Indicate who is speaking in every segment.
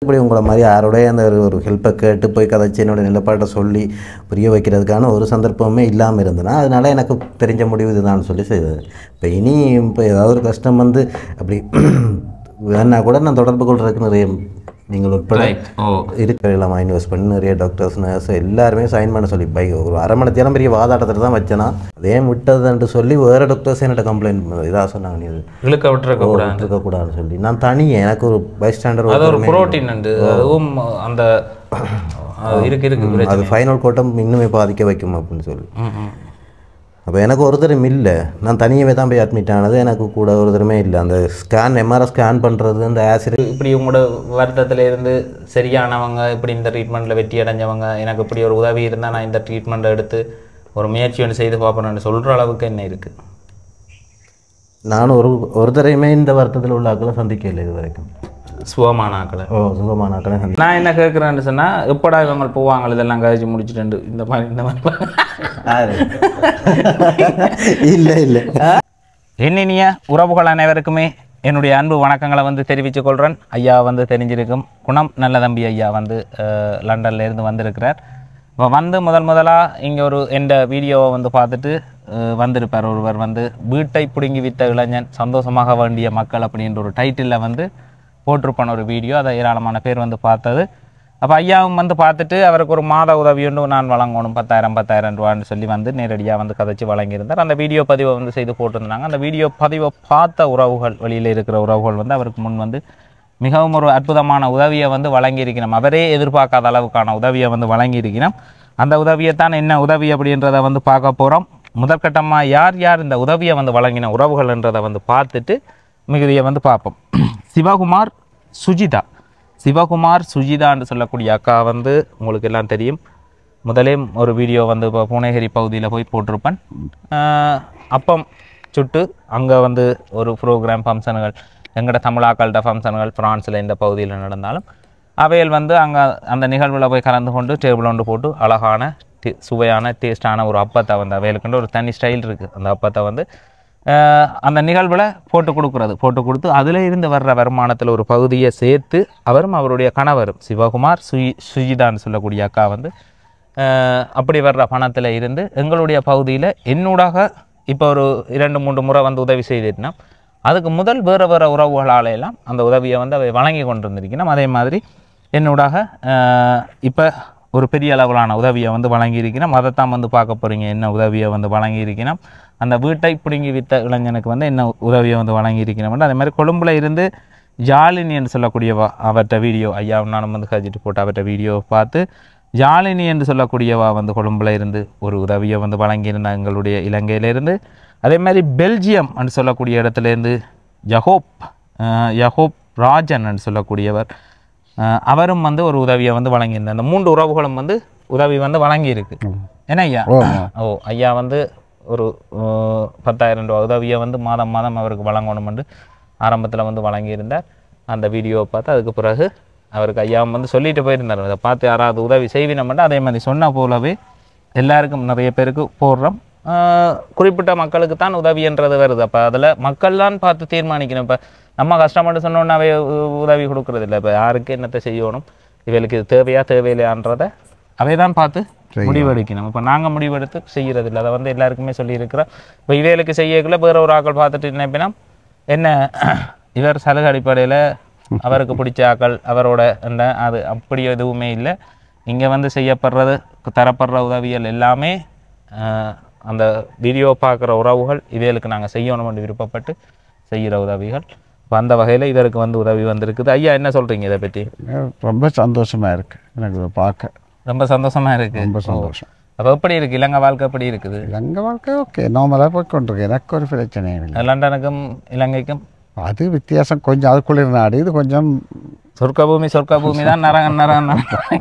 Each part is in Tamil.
Speaker 1: இப்படி உங்களை மாதிரி யாரோடய அந்த ஒரு ஒரு ஹெல்ப்பை கேட்டு போய் கதைச்சு என்னோட நிலப்பாட்டை சொல்லி புரிய வைக்கிறதுக்கான ஒரு சந்தர்ப்பமே இல்லாமல் இருந்ததுன்னா அதனால எனக்கு தெரிஞ்ச முடிவு இதுதான் சொல்லி செய்தது இப்போ இனி இப்போ ஏதாவது ஒரு கஷ்டம் வந்து அப்படி வேணா கூட நான் தொடர்பு கொள்றதுக்கு நிறைய நீங்கள் உட்பட
Speaker 2: ரைட் ஓ
Speaker 1: இருக்கிற இன்வெஸ்ட் பண்ணி நிறைய டாக்டர்ஸ் நர்ஸ் எல்லாருமே சைன் பண்ண சொல்லி பை ஒரு அரை மணி நேரம் பெரிய வாதாட்டத்தில் தான் வச்சேனா அதே விட்டதுன்ட்டு சொல்லி வேறு டாக்டர்ஸ் என்னோட கம்ப்ளைண்ட் பண்ணது இதாக சொன்னாங்க நீ இது
Speaker 2: இழுக்க விட்டுருக்க கூடாது
Speaker 1: இருக்கக்கூடாதுன்னு சொல்லி நான் தனியே எனக்கு ஒரு பை ஸ்டாண்டர்
Speaker 2: அது ஒரு புரோட்டீன் உண்டு அதுவும் அந்த அது இருக்கு இருக்கு பிரச்சனை
Speaker 1: அது ஃபைனல் கோட்டம் இன்னுமே பாதிக்க வைக்கும் அப்படின்னு சொல்லி
Speaker 2: ம், ம்.
Speaker 1: அப்போ எனக்கு ஒருத்தரும் இல்லை நான் தனியாகவே தான் போய் அட்மிட் ஆனது எனக்கு கூட ஒருத்தருமே இல்லை அந்த ஸ்கேன் எம்ஆர்ஐ ஸ்கேன் பண்ணுறது அந்த ஆசிட்
Speaker 2: இப்படி உங்களோட வருத்தத்துல இருந்து சரியானவங்க இப்படி இந்த ட்ரீட்மெண்ட்டில் வெற்றி அடைஞ்சவங்க எனக்கு இப்படி ஒரு உதவி இருந்தால் நான் இந்த ட்ரீட்மெண்ட்டை எடுத்து ஒரு முயற்சி ஒன்று செய்து பார்ப்பேன்னு சொல்கிற அளவுக்கு என்ன இருக்குது
Speaker 1: நான் ஒரு ஒருத்தரையுமே இந்த வருத்தத்தில் உள்ள ஆக்களை சந்திக்கல இது வரைக்கும்
Speaker 2: சுகமான ஆக்களை
Speaker 1: ஓ சுகமான ஆக்களை சந்தி
Speaker 2: நான் என்ன கேட்குறேன்னு சொன்னால் எப்படா இவங்க போவாங்க இதெல்லாம் கழிச்சு முடிச்சுட்டு இந்த மாதிரி இந்த மாதிரி
Speaker 1: இல்லை இல்லை
Speaker 2: என்னினிய உறவுகள் அனைவருக்குமே என்னுடைய அன்பு வணக்கங்களை வந்து தெரிவித்துக் கொள்கிறேன் ஐயா வந்து தெரிஞ்சிருக்கும் குணம் நல்ல தம்பி ஐயா வந்து அஹ், லண்டன்ல இருந்து வந்திருக்கிறார் இப்போ வந்து முதல் முதலாக இங்கே ஒரு எந்த வீடியோவை வந்து பார்த்துட்டு அஹ், வந்திருப்பார் ஒருவர் வந்து வீட்டை பிடுங்கி வித்த இளைஞன் சந்தோஷமாக வேண்டிய மக்கள் அப்படின்ற ஒரு டைட்டிலில் வந்து போட்டிருப்பான ஒரு வீடியோ அதை ஏராளமான பேர் வந்து பார்த்தது அப்போ ஐயாவும் வந்து பார்த்துட்டு அவருக்கு ஒரு மாத உதவி ஒன்று நான் வழங்கணும் பத்தாயிரம் பத்தாயிரம் ரூபான்னு சொல்லி வந்து நேரடியாக வந்து கதைச்சு வழங்கியிருந்தார் அந்த வீடியோ பதிவை வந்து செய்து போட்டிருந்தாங்க அந்த வீடியோ பதிவை பார்த்த உறவுகள் வெளியில் இருக்கிற உறவுகள் வந்து அவருக்கு முன் வந்து மிகவும் ஒரு அற்புதமான உதவியை வந்து வழங்கியிருக்கிறோம் அவரே எதிர்பார்க்காத அளவுக்கான உதவியை வந்து வழங்கியிருக்கிறோம் அந்த உதவியை தான் என்ன உதவி அப்படின்றத வந்து பார்க்க போகிறோம் முதற்கட்டமாக யார் யார் இந்த உதவியை வந்து வழங்கின உறவுகள்ன்றதை வந்து பார்த்துட்டு மிகுதியை வந்து பார்ப்போம் சிவகுமார் சுஜிதா சிவகுமார் சுஜிதான்னு சொல்லக்கூடிய அக்கா வந்து உங்களுக்கு எல்லாம் தெரியும் முதலே ஒரு வீடியோ வந்து இப்போ பூனேகிரி பகுதியில் போய் போட்டிருப்பேன் ஆஹ் அப்பம் சுட்டு அங்கே வந்து ஒரு ப்ரோக்ராம் ஃபங்க்ஷனுகள் எங்கட தமிழாக்கள்கிட்ட ஃபங்க்ஷனுகள் ஃப்ரான்ஸில் இந்த பகுதியில் நடந்தாலும் அவைகள் வந்து அங்கே அந்த நிகழ்வில் போய் கலந்து கொண்டு டேபிள் ஒன்று போட்டு அழகான டே- சுவையான டேஸ்டான ஒரு அப்பத்தை வந்து அவைகளுக்குன்ற ஒரு தனி ஸ்டைல் இருக்குது அந்த அப்பத்தை வந்து ஆஹ் அந்த நிகழ்வில் போட்டு கொடுக்குறது போட்டு கொடுத்து அதில் இருந்து வர்ற வருமானத்தில் ஒரு பகுதியை சேர்த்து அவரும் அவருடைய கணவரும் சிவகுமார் சுயி சுஜிதான்னு சொல்லக்கூடிய அக்கா வந்து ஆஹ் அப்படி வர்ற பணத்தில் இருந்து எங்களுடைய பகுதியில் என்னூடாக இப்போ ஒரு இரண்டு மூன்று முறை வந்து உதவி செய்திருந்தோம் அதுக்கு முதல் வேறு வேறு உறவுகளால எல்லாம் அந்த உதவியை வந்து அவை வழங்கி கொண்டிருந்திருக்கணும் அதே மாதிரி என்னூடாக இப்போ ஒரு பெரிய அளவிலான உதவியை வந்து வழங்கியிருக்கிறோம் அதைத்தான் வந்து பார்க்க போகிறீங்க என்ன உதவியை வந்து வழங்கியிருக்கிறோம் அந்த வீட்டை பிடுங்கி வித்த இளைஞனுக்கு வந்து என்ன உதவியை வந்து வழங்கியிருக்கிறோம் அதே மாதிரி கொழும்புல இருந்து ஜாலினி என்று சொல்லக்கூடியவா அவர்கிட்ட வீடியோ ஐயா நானும் வந்து கழிச்சிட்டு போட்டு அவர்கிட்ட வீடியோ பார்த்து ஜாலினி என்று சொல்லக்கூடியவா வந்து கொழும்புல இருந்து ஒரு உதவியை வந்து வழங்கியிருந்தா எங்களுடைய இலங்கையிலிருந்து அதே மாதிரி பெல்ஜியம் என்று சொல்லக்கூடிய இடத்துலேருந்து யஹோப் அஹ், யஹோப் ராஜன் என்று சொல்லக்கூடியவர் அஹ், அவரும் வந்து ஒரு உதவியை வந்து வழங்கியிருந்தார் அந்த மூன்று உறவுகளும் வந்து உதவி வந்து வழங்கியிருக்கு என்ன ஐயா ஓ ஐயா வந்து ஒரு அஹ், பத்தாயிரம் ரூபா உதவியை வந்து மாதம் மாதம் அவருக்கு வழங்கணும் என்று ஆரம்பத்தில் வந்து வழங்கியிருந்தார் அந்த வீடியோவை பார்த்து அதுக்கு பிறகு அவருக்கு ஐயா வந்து சொல்லிட்டு போயிருந்தார் அதை பார்த்து யாராவது உதவி செய்வினோம்னா அதே மாதிரி சொன்ன போலவே எல்லாருக்கும் நிறைய பேருக்கு போடுறோம் ஆஹ் குறிப்பிட்ட மக்களுக்கு தான் உதவின்றது வருது அப்போ அதில் மக்கள் தான் பார்த்து தீர்மானிக்கணும் இப்போ நம்ம கஷ்டப்பட்டு சொன்னோன்னாவே உதவி கொடுக்கறது இல்லை இப்போ யாருக்கு என்னத்தை செய்யணும் இவளுக்கு இது தேவையா தேவையில்லையான்றதை அவை தான் பார்த்து முடிவெடுக்கணும் இப்போ நாங்கள் முடிவெடுத்து செய்கிறது இல்லை அதை வந்து எல்லாருக்குமே சொல்லியிருக்கிறோம் இப்போ இவைகளுக்கு செய்யக்குள்ள வேற ஒரு ஆக்கள் பார்த்துட்டு நினைப்பினா என்ன இவர் சலுகை அடிப்படையில் அவருக்கு பிடிச்ச ஆக்கள் அவரோட என்ன அது அப்படி எதுவுமே இல்லை இங்கே வந்து செய்யப்படுறது தரப்படுற உதவிகள் எல்லாமே ஆஹ், அந்த வீடியோ பார்க்குற உறவுகள் இவைகளுக்கு நாங்கள் செய்யணும்னு விருப்பப்பட்டு செய்கிற உதவிகள் இப்போ அந்த வகையில் இதற்கு வந்து உதவி வந்திருக்குது ஐயா என்ன சொல்கிறீங்க இதை பற்றி
Speaker 3: ரொம்ப சந்தோஷமா இருக்கு எனக்கு இதை பார்க்க
Speaker 2: ரொம்ப சந்தோஷமா இருக்கு
Speaker 3: ரொம்ப சந்தோஷம்
Speaker 2: அப்போ எப்படி இருக்கு இலங்கை வாழ்க்கை எப்படி இருக்குது
Speaker 3: இலங்கை வாழ்க்கை ஓகே நார்மலாக போய் கொண்டிருக்கு எனக்கு ஒரு பிரச்சனை இல்லை
Speaker 2: லண்டனுக்கும் இலங்கைக்கும்
Speaker 3: அது வித்தியாசம் கொஞ்சம் அது குளிர் நாடு இது கொஞ்சம்
Speaker 2: சொர்க்க பூமி சொர்க்க பூமி தான் நரக நரக நரக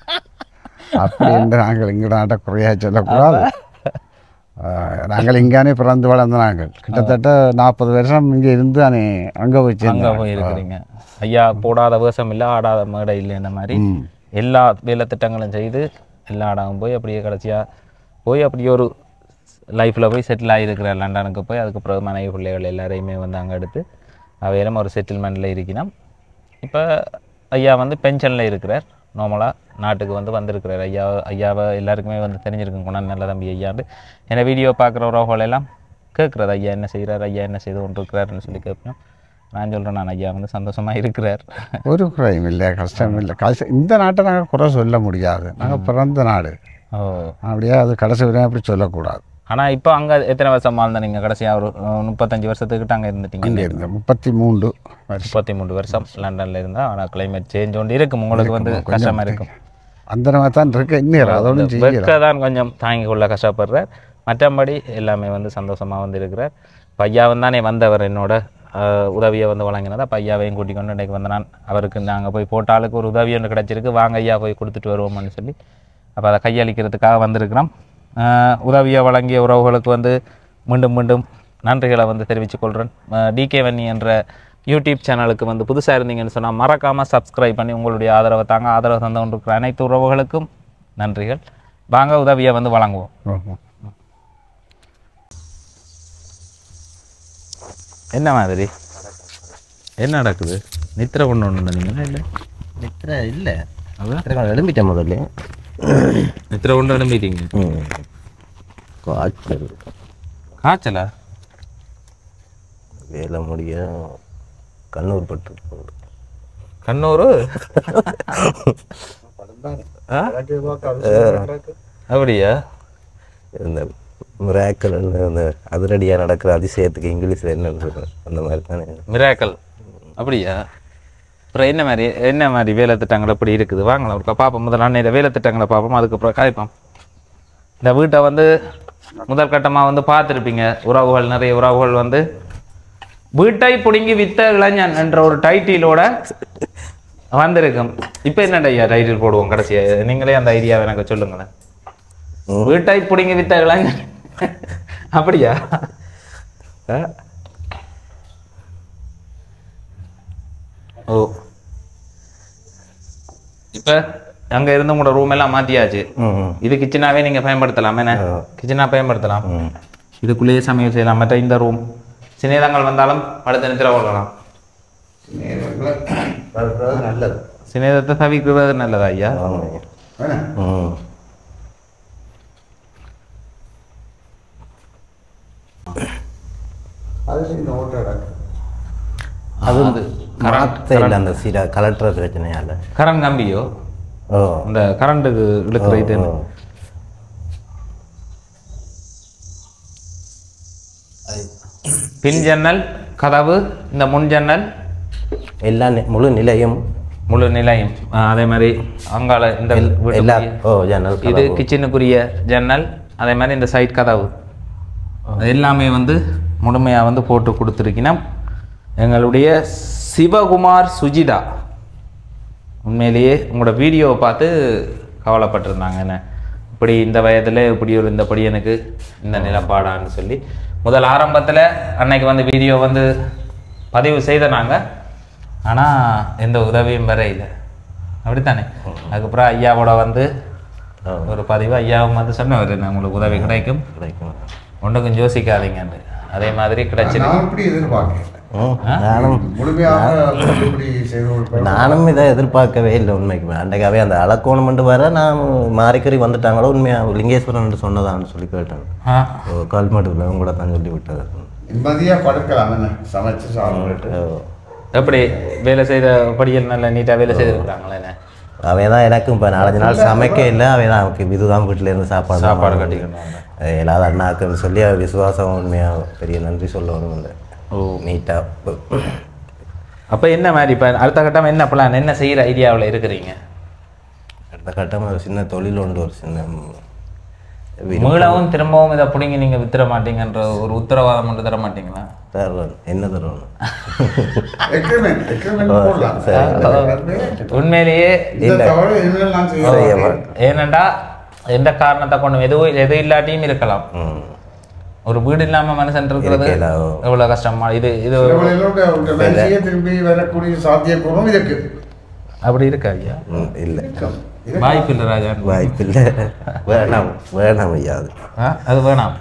Speaker 3: அப்படி என்று நாங்கள் இங்கே நாட்டை குறையாக சொல்லக்கூடாது ஆஹ், நாங்கள் இங்கானே பிறந்து வளர்ந்த நாங்கள் கிட்டத்தட்ட நாற்பது வருஷம் இங்கே இருந்து தானே அங்கே வச்சு
Speaker 2: அங்க போய் இருக்கிறீங்க ஐயா போடாத வேஷம் இல்லை ஆடாத மேடை இல்லை இந்த மாதிரி எல்லா வேலை திட்டங்களும் செய்து எல்லா இடமும் போய் அப்படியே கடைசியா போய் அப்படியே ஒரு லைஃப்பில் போய் செட்டில் ஆகிருக்கிற லண்டனுக்கு போய் அதுக்கு பிறகு மனைவி பிள்ளைகள் எல்லாரையுமே வந்து அங்கே எடுத்து அவையிலும் ஒரு செட்டில்மெண்ட்டில் இருக்கணும் இப்போ ஐயா வந்து பென்ஷனில் இருக்கிறார் நார்மலாக நாட்டுக்கு வந்து வந்திருக்கிறார் ஐயா ஐயாவை எல்லாருக்குமே வந்து தெரிஞ்சிருக்கும் குணம் நல்ல தம்பி ஐயாண்டு ஏன்னா வீடியோ பார்க்குற உறவுகள் எல்லாம் கேட்குறது ஐயா என்ன செய்கிறார் ஐயா என்ன செய்து கொண்டு இருக்கிறாருன்னு சொல்லி கேட்போம் நான் சொல்கிறேன் நான் ஐயா வந்து சந்தோஷமாக இருக்கிறார்
Speaker 3: ஒரு குறையும் இல்லை கஷ்டம் இல்லை கஷ்டம் இந்த நாட்டை நாங்கள் குறை சொல்ல முடியாது நாங்கள் பிறந்த நாடு
Speaker 2: ஓ
Speaker 3: அப்படியே அது கடைசி வரையும் அப்படி சொல்லக்கூடாது
Speaker 2: ஆனால் இப்போ அங்கே எத்தனை வருஷம் வாழ்ந்த நீங்கள் கடைசியாக ஒரு அஹ், முப்பத்தஞ்சு வருஷத்துக்கிட்ட அங்கே இருந்துட்டீங்க
Speaker 3: இங்கே இருந்த முப்பத்தி மூன்று வருஷம்
Speaker 2: முப்பத்தி மூணு வருஷம் லண்டனில் இருந்தால் ஆனால் கிளைமேட் சேஞ்ச் ஒன்று இருக்கும் உங்களுக்கு வந்து கஷ்டமாக இருக்கும்
Speaker 3: அந்த மாதிரி தான் இருக்கு இன்னும் அதோட செய்யலாம்
Speaker 2: வெக்க தான் கொஞ்சம் தாங்கி கொள்ள கஷ்டப்படுறார் மற்றபடி எல்லாமே வந்து சந்தோஷமாக வந்து இருக்கிறார் பையாவும் தானே வந்தவர் என்னோட ஆஹ், உதவியை வந்து வழங்கினதா பையாவையும் கூட்டிக் கொண்டு இன்றைக்கு வந்து நான் அவருக்கு நாங்கள் போய் போட்ட ஆளுக்கு ஒரு உதவி ஒன்று கிடச்சிருக்கு வாங்க ஐயா போய் கொடுத்துட்டு வருவோம்னு சொல்லி அப்போ அதை கையளிக்கிறதுக்காக வந்திருக்கிறோம் ஆஹ், உதவியை வழங்கிய உறவுகளுக்கு வந்து மீண்டும் மீண்டும் நன்றிகளை வந்து தெரிவித்துக் கொள்கிறேன் டிகே வன்னி என்ற யூடியூப் சேனலுக்கு வந்து புதுசாக இருந்தீங்கன்னு சொன்னால் மறக்காமல் சப்ஸ்கிரைப் பண்ணி உங்களுடைய ஆதரவை தாங்க ஆதரவு தந்து கொண்டிருக்கிற அனைத்து உறவுகளுக்கும் நன்றிகள் வாங்க உதவியை வந்து வழங்குவோம்
Speaker 3: ஆமா.
Speaker 2: என்ன மாதிரி என்ன நடக்குது நித்திர கொண்டு ஒன்று நீங்களா இல்லை
Speaker 1: நித்திர இல்லை அதான் எழும்பிட்டேன் முதல்ல
Speaker 2: நித்திர கொண்டு எழும்பிட்டீங்க
Speaker 1: ம் காய்ச்சல்
Speaker 2: காய்ச்சலா
Speaker 1: வேலை முடிய கண்ணூர் பட்டு
Speaker 2: கண்ணூர் ஆ? அப்படியா
Speaker 1: இந்த மிராக்கல் அந்த அதிரடியாக நடக்கிற அதிசயத்துக்கு இங்கிலீஷில் என்ன சொல்கிறேன் அந்த மாதிரி தானே
Speaker 2: மிராக்கல் அப்படியா அப்புறம் என்ன மாதிரி என்ன மாதிரி வேலை திட்டங்கள் எப்படி இருக்குது வாங்கலாம் ஒருக்கா பார்ப்போம் முதல்ல அன்னைய வேலை திட்டங்களை பார்ப்போம் அதுக்கப்புறம் கதைப்போம் இந்த வீட்டை வந்து முதல் கட்டமாக வந்து பார்த்துருப்பீங்க உறவுகள் நிறைய உறவுகள் வந்து வீட்டை பிடுங்கி வித்த இளைஞன் என்ற ஒரு டைட்டிலோட வந்திருக்கும் இப்போ என்னடா ஐயா டைட்டில் போடுவோம் கடைசியா நீங்களே அந்த ஐடியாவை எனக்கு சொல்லுங்களேன் வீட்டை பிடுங்கி வித்த இளைஞன் அப்படியா ஆ? ஓ இப்போ அங்க இருந்து உங்களோட ரூம் எல்லாம் மாத்தியாச்சு
Speaker 1: ம் ம்
Speaker 2: இது கிச்சனாவே நீங்க பயன்படுத்தலாம் என்ன கிச்சனா பயன்படுத்தலாம்
Speaker 1: ம்
Speaker 2: இதுக்குள்ளேயே சமையல் செய்யலாம் மற்ற இந்த ரூம் சிநேதங்கள் வந்தாலும் அடுத்த நித்திர கொள்ளலாம்
Speaker 1: நல்லது
Speaker 2: சிநேதத்தை தவிர்க்கிறது நல்லதா ஐயா
Speaker 1: ஆமாம்
Speaker 3: வேணா?
Speaker 1: ம்
Speaker 3: அது இந்த ஓட்டை கிடக்கு.
Speaker 1: அது மாற்ற இல்லை அந்த சீரா கலெக்டர் பிரச்சனையால்
Speaker 2: கரண்ட் கம்பியோ
Speaker 1: ஓ
Speaker 2: இந்த கரண்ட்டுக்கு இழுக்கிற இது
Speaker 1: ஓ.
Speaker 2: பின் ஜன்னல் கதவு இந்த முன் ஜன்னல்
Speaker 1: எல்லா நி- முழு நிலையும்
Speaker 2: முழு நிலையும் ஆ, அதே மாதிரி அங்கால இந்த
Speaker 1: எல்லா
Speaker 2: வீட்டுக்குரிய-
Speaker 1: ஓ ஜன்னல்
Speaker 2: இது கிச்சனுக்குரிய ஜன்னல் அதே மாதிரி இந்த சைட் கதவு அது எல்லாமே வந்து முழுமையாக வந்து போட்டு கொடுத்துருக்கணும் எங்களுடைய சிவகுமார் சுஜிதா உண்மையிலேயே உங்களோட வீடியோவை பார்த்து கவலைப்பட்டிருந்தாங்க என்ன இப்படி இந்த வயதில் இப்படி ஒரு இந்த எனக்கு இந்த நிலப்பாடான்னு சொல்லி முதல் ஆரம்பத்தில் அன்னைக்கு வந்து வீடியோ வந்து பதிவு செய்த நாங்கள் ஆனால் எந்த உதவியும் வர இல்லை அப்படித்தானே அதுக்கப்புறம் ஐயாவோட வந்து ஒரு பதிவு ஐயாவும் வந்து சொன்னவர் "நான் உங்களுக்கு உதவி கிடைக்கும்
Speaker 1: கிடைக்கும்
Speaker 2: ஒன்றுக்கும் யோசிக்காதீங்கன்னு அதே மாதிரி கிடைச்சிருக்கு
Speaker 3: நான் இப்படி எதிர்பார்க்கல
Speaker 1: ம், நானும்
Speaker 3: முழுமையாக இப்படி செய்து கொடுப்பேன்.
Speaker 1: நானும் இதை எதிர்பார்க்கவே இல்லை உண்மைக்கு அன்றைக்காவே அந்த அலக்கோணமெண்டு வர நான் மாறிக்கறி வந்துட்டாங்களோ உண்மையாக லிங்கேஸ்வரன் சொன்னதான்னு சொல்லி கேட்டேன்
Speaker 2: ஆ
Speaker 1: ஓ கல்மட்டுல கூட தான் சொல்லி விட்டது
Speaker 3: நிம்மதியா படுக்கலாம் என்ன சமைச்சு சாப்பிட்டு
Speaker 1: ஓ.
Speaker 2: எப்படி வேலை செய்த படிகள் நல்ல நீட்டாக வேலை செய்திருக்கிறாங்களே என்ன
Speaker 1: அவன் தான் எனக்கும் இப்போ நாலஞ்சு நாள் சமைக்க இல்லை அவன் தான் அவனுக்கு இதுதான் வீட்டில் இருந்து சாப்பாடு தான்
Speaker 2: சாப்பாடு
Speaker 1: வாங்கணும்.
Speaker 2: கட்டிக்கணும்
Speaker 1: அது எல்லாரும் அண்ணாக்குன்னு சொல்லி அவன் விசுவாசம் உண்மையாக பெரிய நன்றி சொல்லணும் இல்லை
Speaker 2: ஓ
Speaker 1: நீட்டாக
Speaker 2: அப்போ என்ன மாதிரி இப்போ அடுத்த கட்டம் என்ன பிளான் என்ன செய்கிற ஐடியாவில் இருக்கிறீங்க
Speaker 1: அடுத்த கட்டமாக ஒரு சின்ன தொழில் உண்டு ஒரு சின்ன ம், வி-
Speaker 2: மீளவும் திரும்பவும் இதை பிடிங்கி நீங்கள் வித்துற மாட்டீங்கன்ற ஒரு உத்தரவாதம் மட்டும் தர மாட்டீங்களா
Speaker 1: தருவேன் என்ன தருவேன்
Speaker 3: எக்ரிமெண்ட் எக்ரிமெண்ட் போடலாம்
Speaker 1: சரி.
Speaker 2: உண்மையிலேயே
Speaker 3: இந்த தவறு இனிமேல் நான் செய்ய
Speaker 1: செய்ய
Speaker 3: மாட்டேன்.
Speaker 1: மாட்டேன்.
Speaker 2: ஏனண்டா எந்த காரணத்தை கொண்டு எதுவும் எது இல்லாட்டியும் இருக்கலாம்
Speaker 1: ம்
Speaker 2: ஒரு வீடு இல்லாம மனுஷன் இருக்கிறது
Speaker 1: இருக்கையில, ஓ.
Speaker 2: எவ்வளவு கஷ்டமா இது இது
Speaker 3: சில வேளையில உங்க வேலையே திரும்பி வரக்கூடிய சாத்தியக்கூறும் இருக்கு
Speaker 2: அப்படி இருக்கா ஐயா
Speaker 1: ம், இல்லை
Speaker 2: வாய்ப்பு இல்லை ராஜா
Speaker 1: வாய்ப்பில்லை வேணாம் வேணாம் ஐயா அது
Speaker 2: ஆ, அது வேணாம்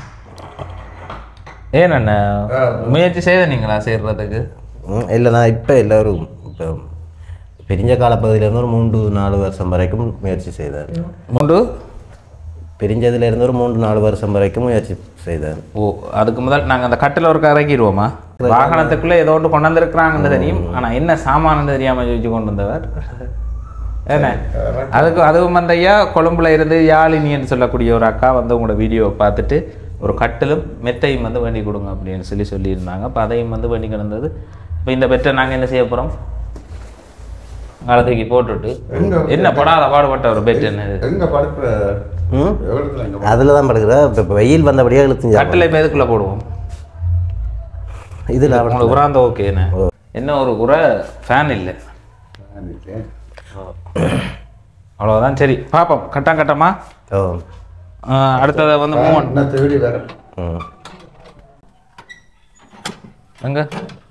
Speaker 2: ஏனண்ணா முயற்சி செய்த நீங்களா செய்யறதுக்கு
Speaker 1: ம், இல்லை நான் இப்போ எல்லோரும் இப்போ பிரிஞ்ச காலப்பகுதியிலேருந்து ஒரு மூன்று நாலு வருஷம் வரைக்கும் முயற்சி செய்தார்
Speaker 2: மூன்று
Speaker 1: பிரிஞ்சதுலேருந்து ஒரு மூன்று நாலு வருஷம் வரைக்கும் முயற்சி செய்தார்
Speaker 2: ஓ அதுக்கு முதல் நாங்கள் அந்த கட்டில் ஒரு இறக்கிடுவோமா வாகனத்துக்குள்ளே ஏதோ ஒன்று கொண்டு வந்திருக்கிறாங்கன்னு தெரியும் ஆனால் என்ன சாமான்னு தெரியாமல் யோசிச்சு கொண்டு வந்தவர் என்ன அதுக்கு அதுவும் வந்து ஐயா கொழும்புல இருந்து யாழினின்னு சொல்லக்கூடிய ஒரு அக்கா வந்து உங்களோட வீடியோவை பார்த்துட்டு ஒரு கட்டிலும் மெத்தையும் வந்து வேண்டி கொடுங்க அப்படின்னு சொல்லி சொல்லியிருந்தாங்க அப்போ அதையும் வந்து வேண்டி கிடந்தது இப்போ இந்த பெட்டை நாங்கள் என்ன செய்ய போகிறோம் காலத்துக்கு போட்டுட்டு என்ன படாத பாடுபட்ட ஒரு பெட் என்ன இது?
Speaker 3: எங்க படுக்கிற
Speaker 1: ம்
Speaker 3: எவ்வளோ எங்க
Speaker 1: அதில் தான் படுக்கிற இப்போ வெயில் வந்தபடியாக இழுத்து
Speaker 2: கட்டிலை இப்போ எதுக்குள்ளே போடுவோம்
Speaker 1: இதில்
Speaker 2: உங்களுக்கு உராந்த ஓகே என்ன என்ன ஒரு குறை ஃபேன் இல்லை அவ்வளோதான் சரி பார்ப்போம் கட்டம் கட்டமா
Speaker 1: ஓ
Speaker 2: ஆஹ் அடுத்ததை வந்து மூவ்
Speaker 3: என்ன தேடி வேற
Speaker 1: ம்
Speaker 2: எங்க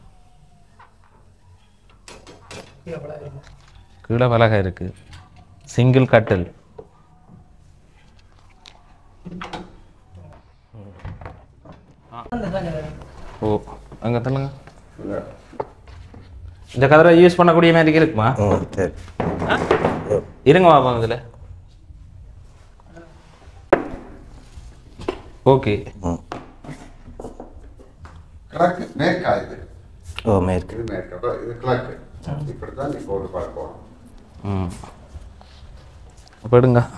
Speaker 2: கீழே பலகை இருக்கு சிங்கிள் கட்டில் ஓ அங்கே தள்ளுங்க இந்த கதரை யூஸ் பண்ணக்கூடிய மாதிரி இருக்குமா
Speaker 1: ம் சரி
Speaker 2: இருங்க பாப்போம் இதில் ஓகே
Speaker 1: ம்
Speaker 3: கிழக்கு மேற்கா இது
Speaker 1: ஓ மேற்கு
Speaker 3: இது மேற்கு அப்ப இது கிழக்கு இப்படி தான் நீ போட்டு பார்ப்போம்
Speaker 2: ம் போயிடுங்க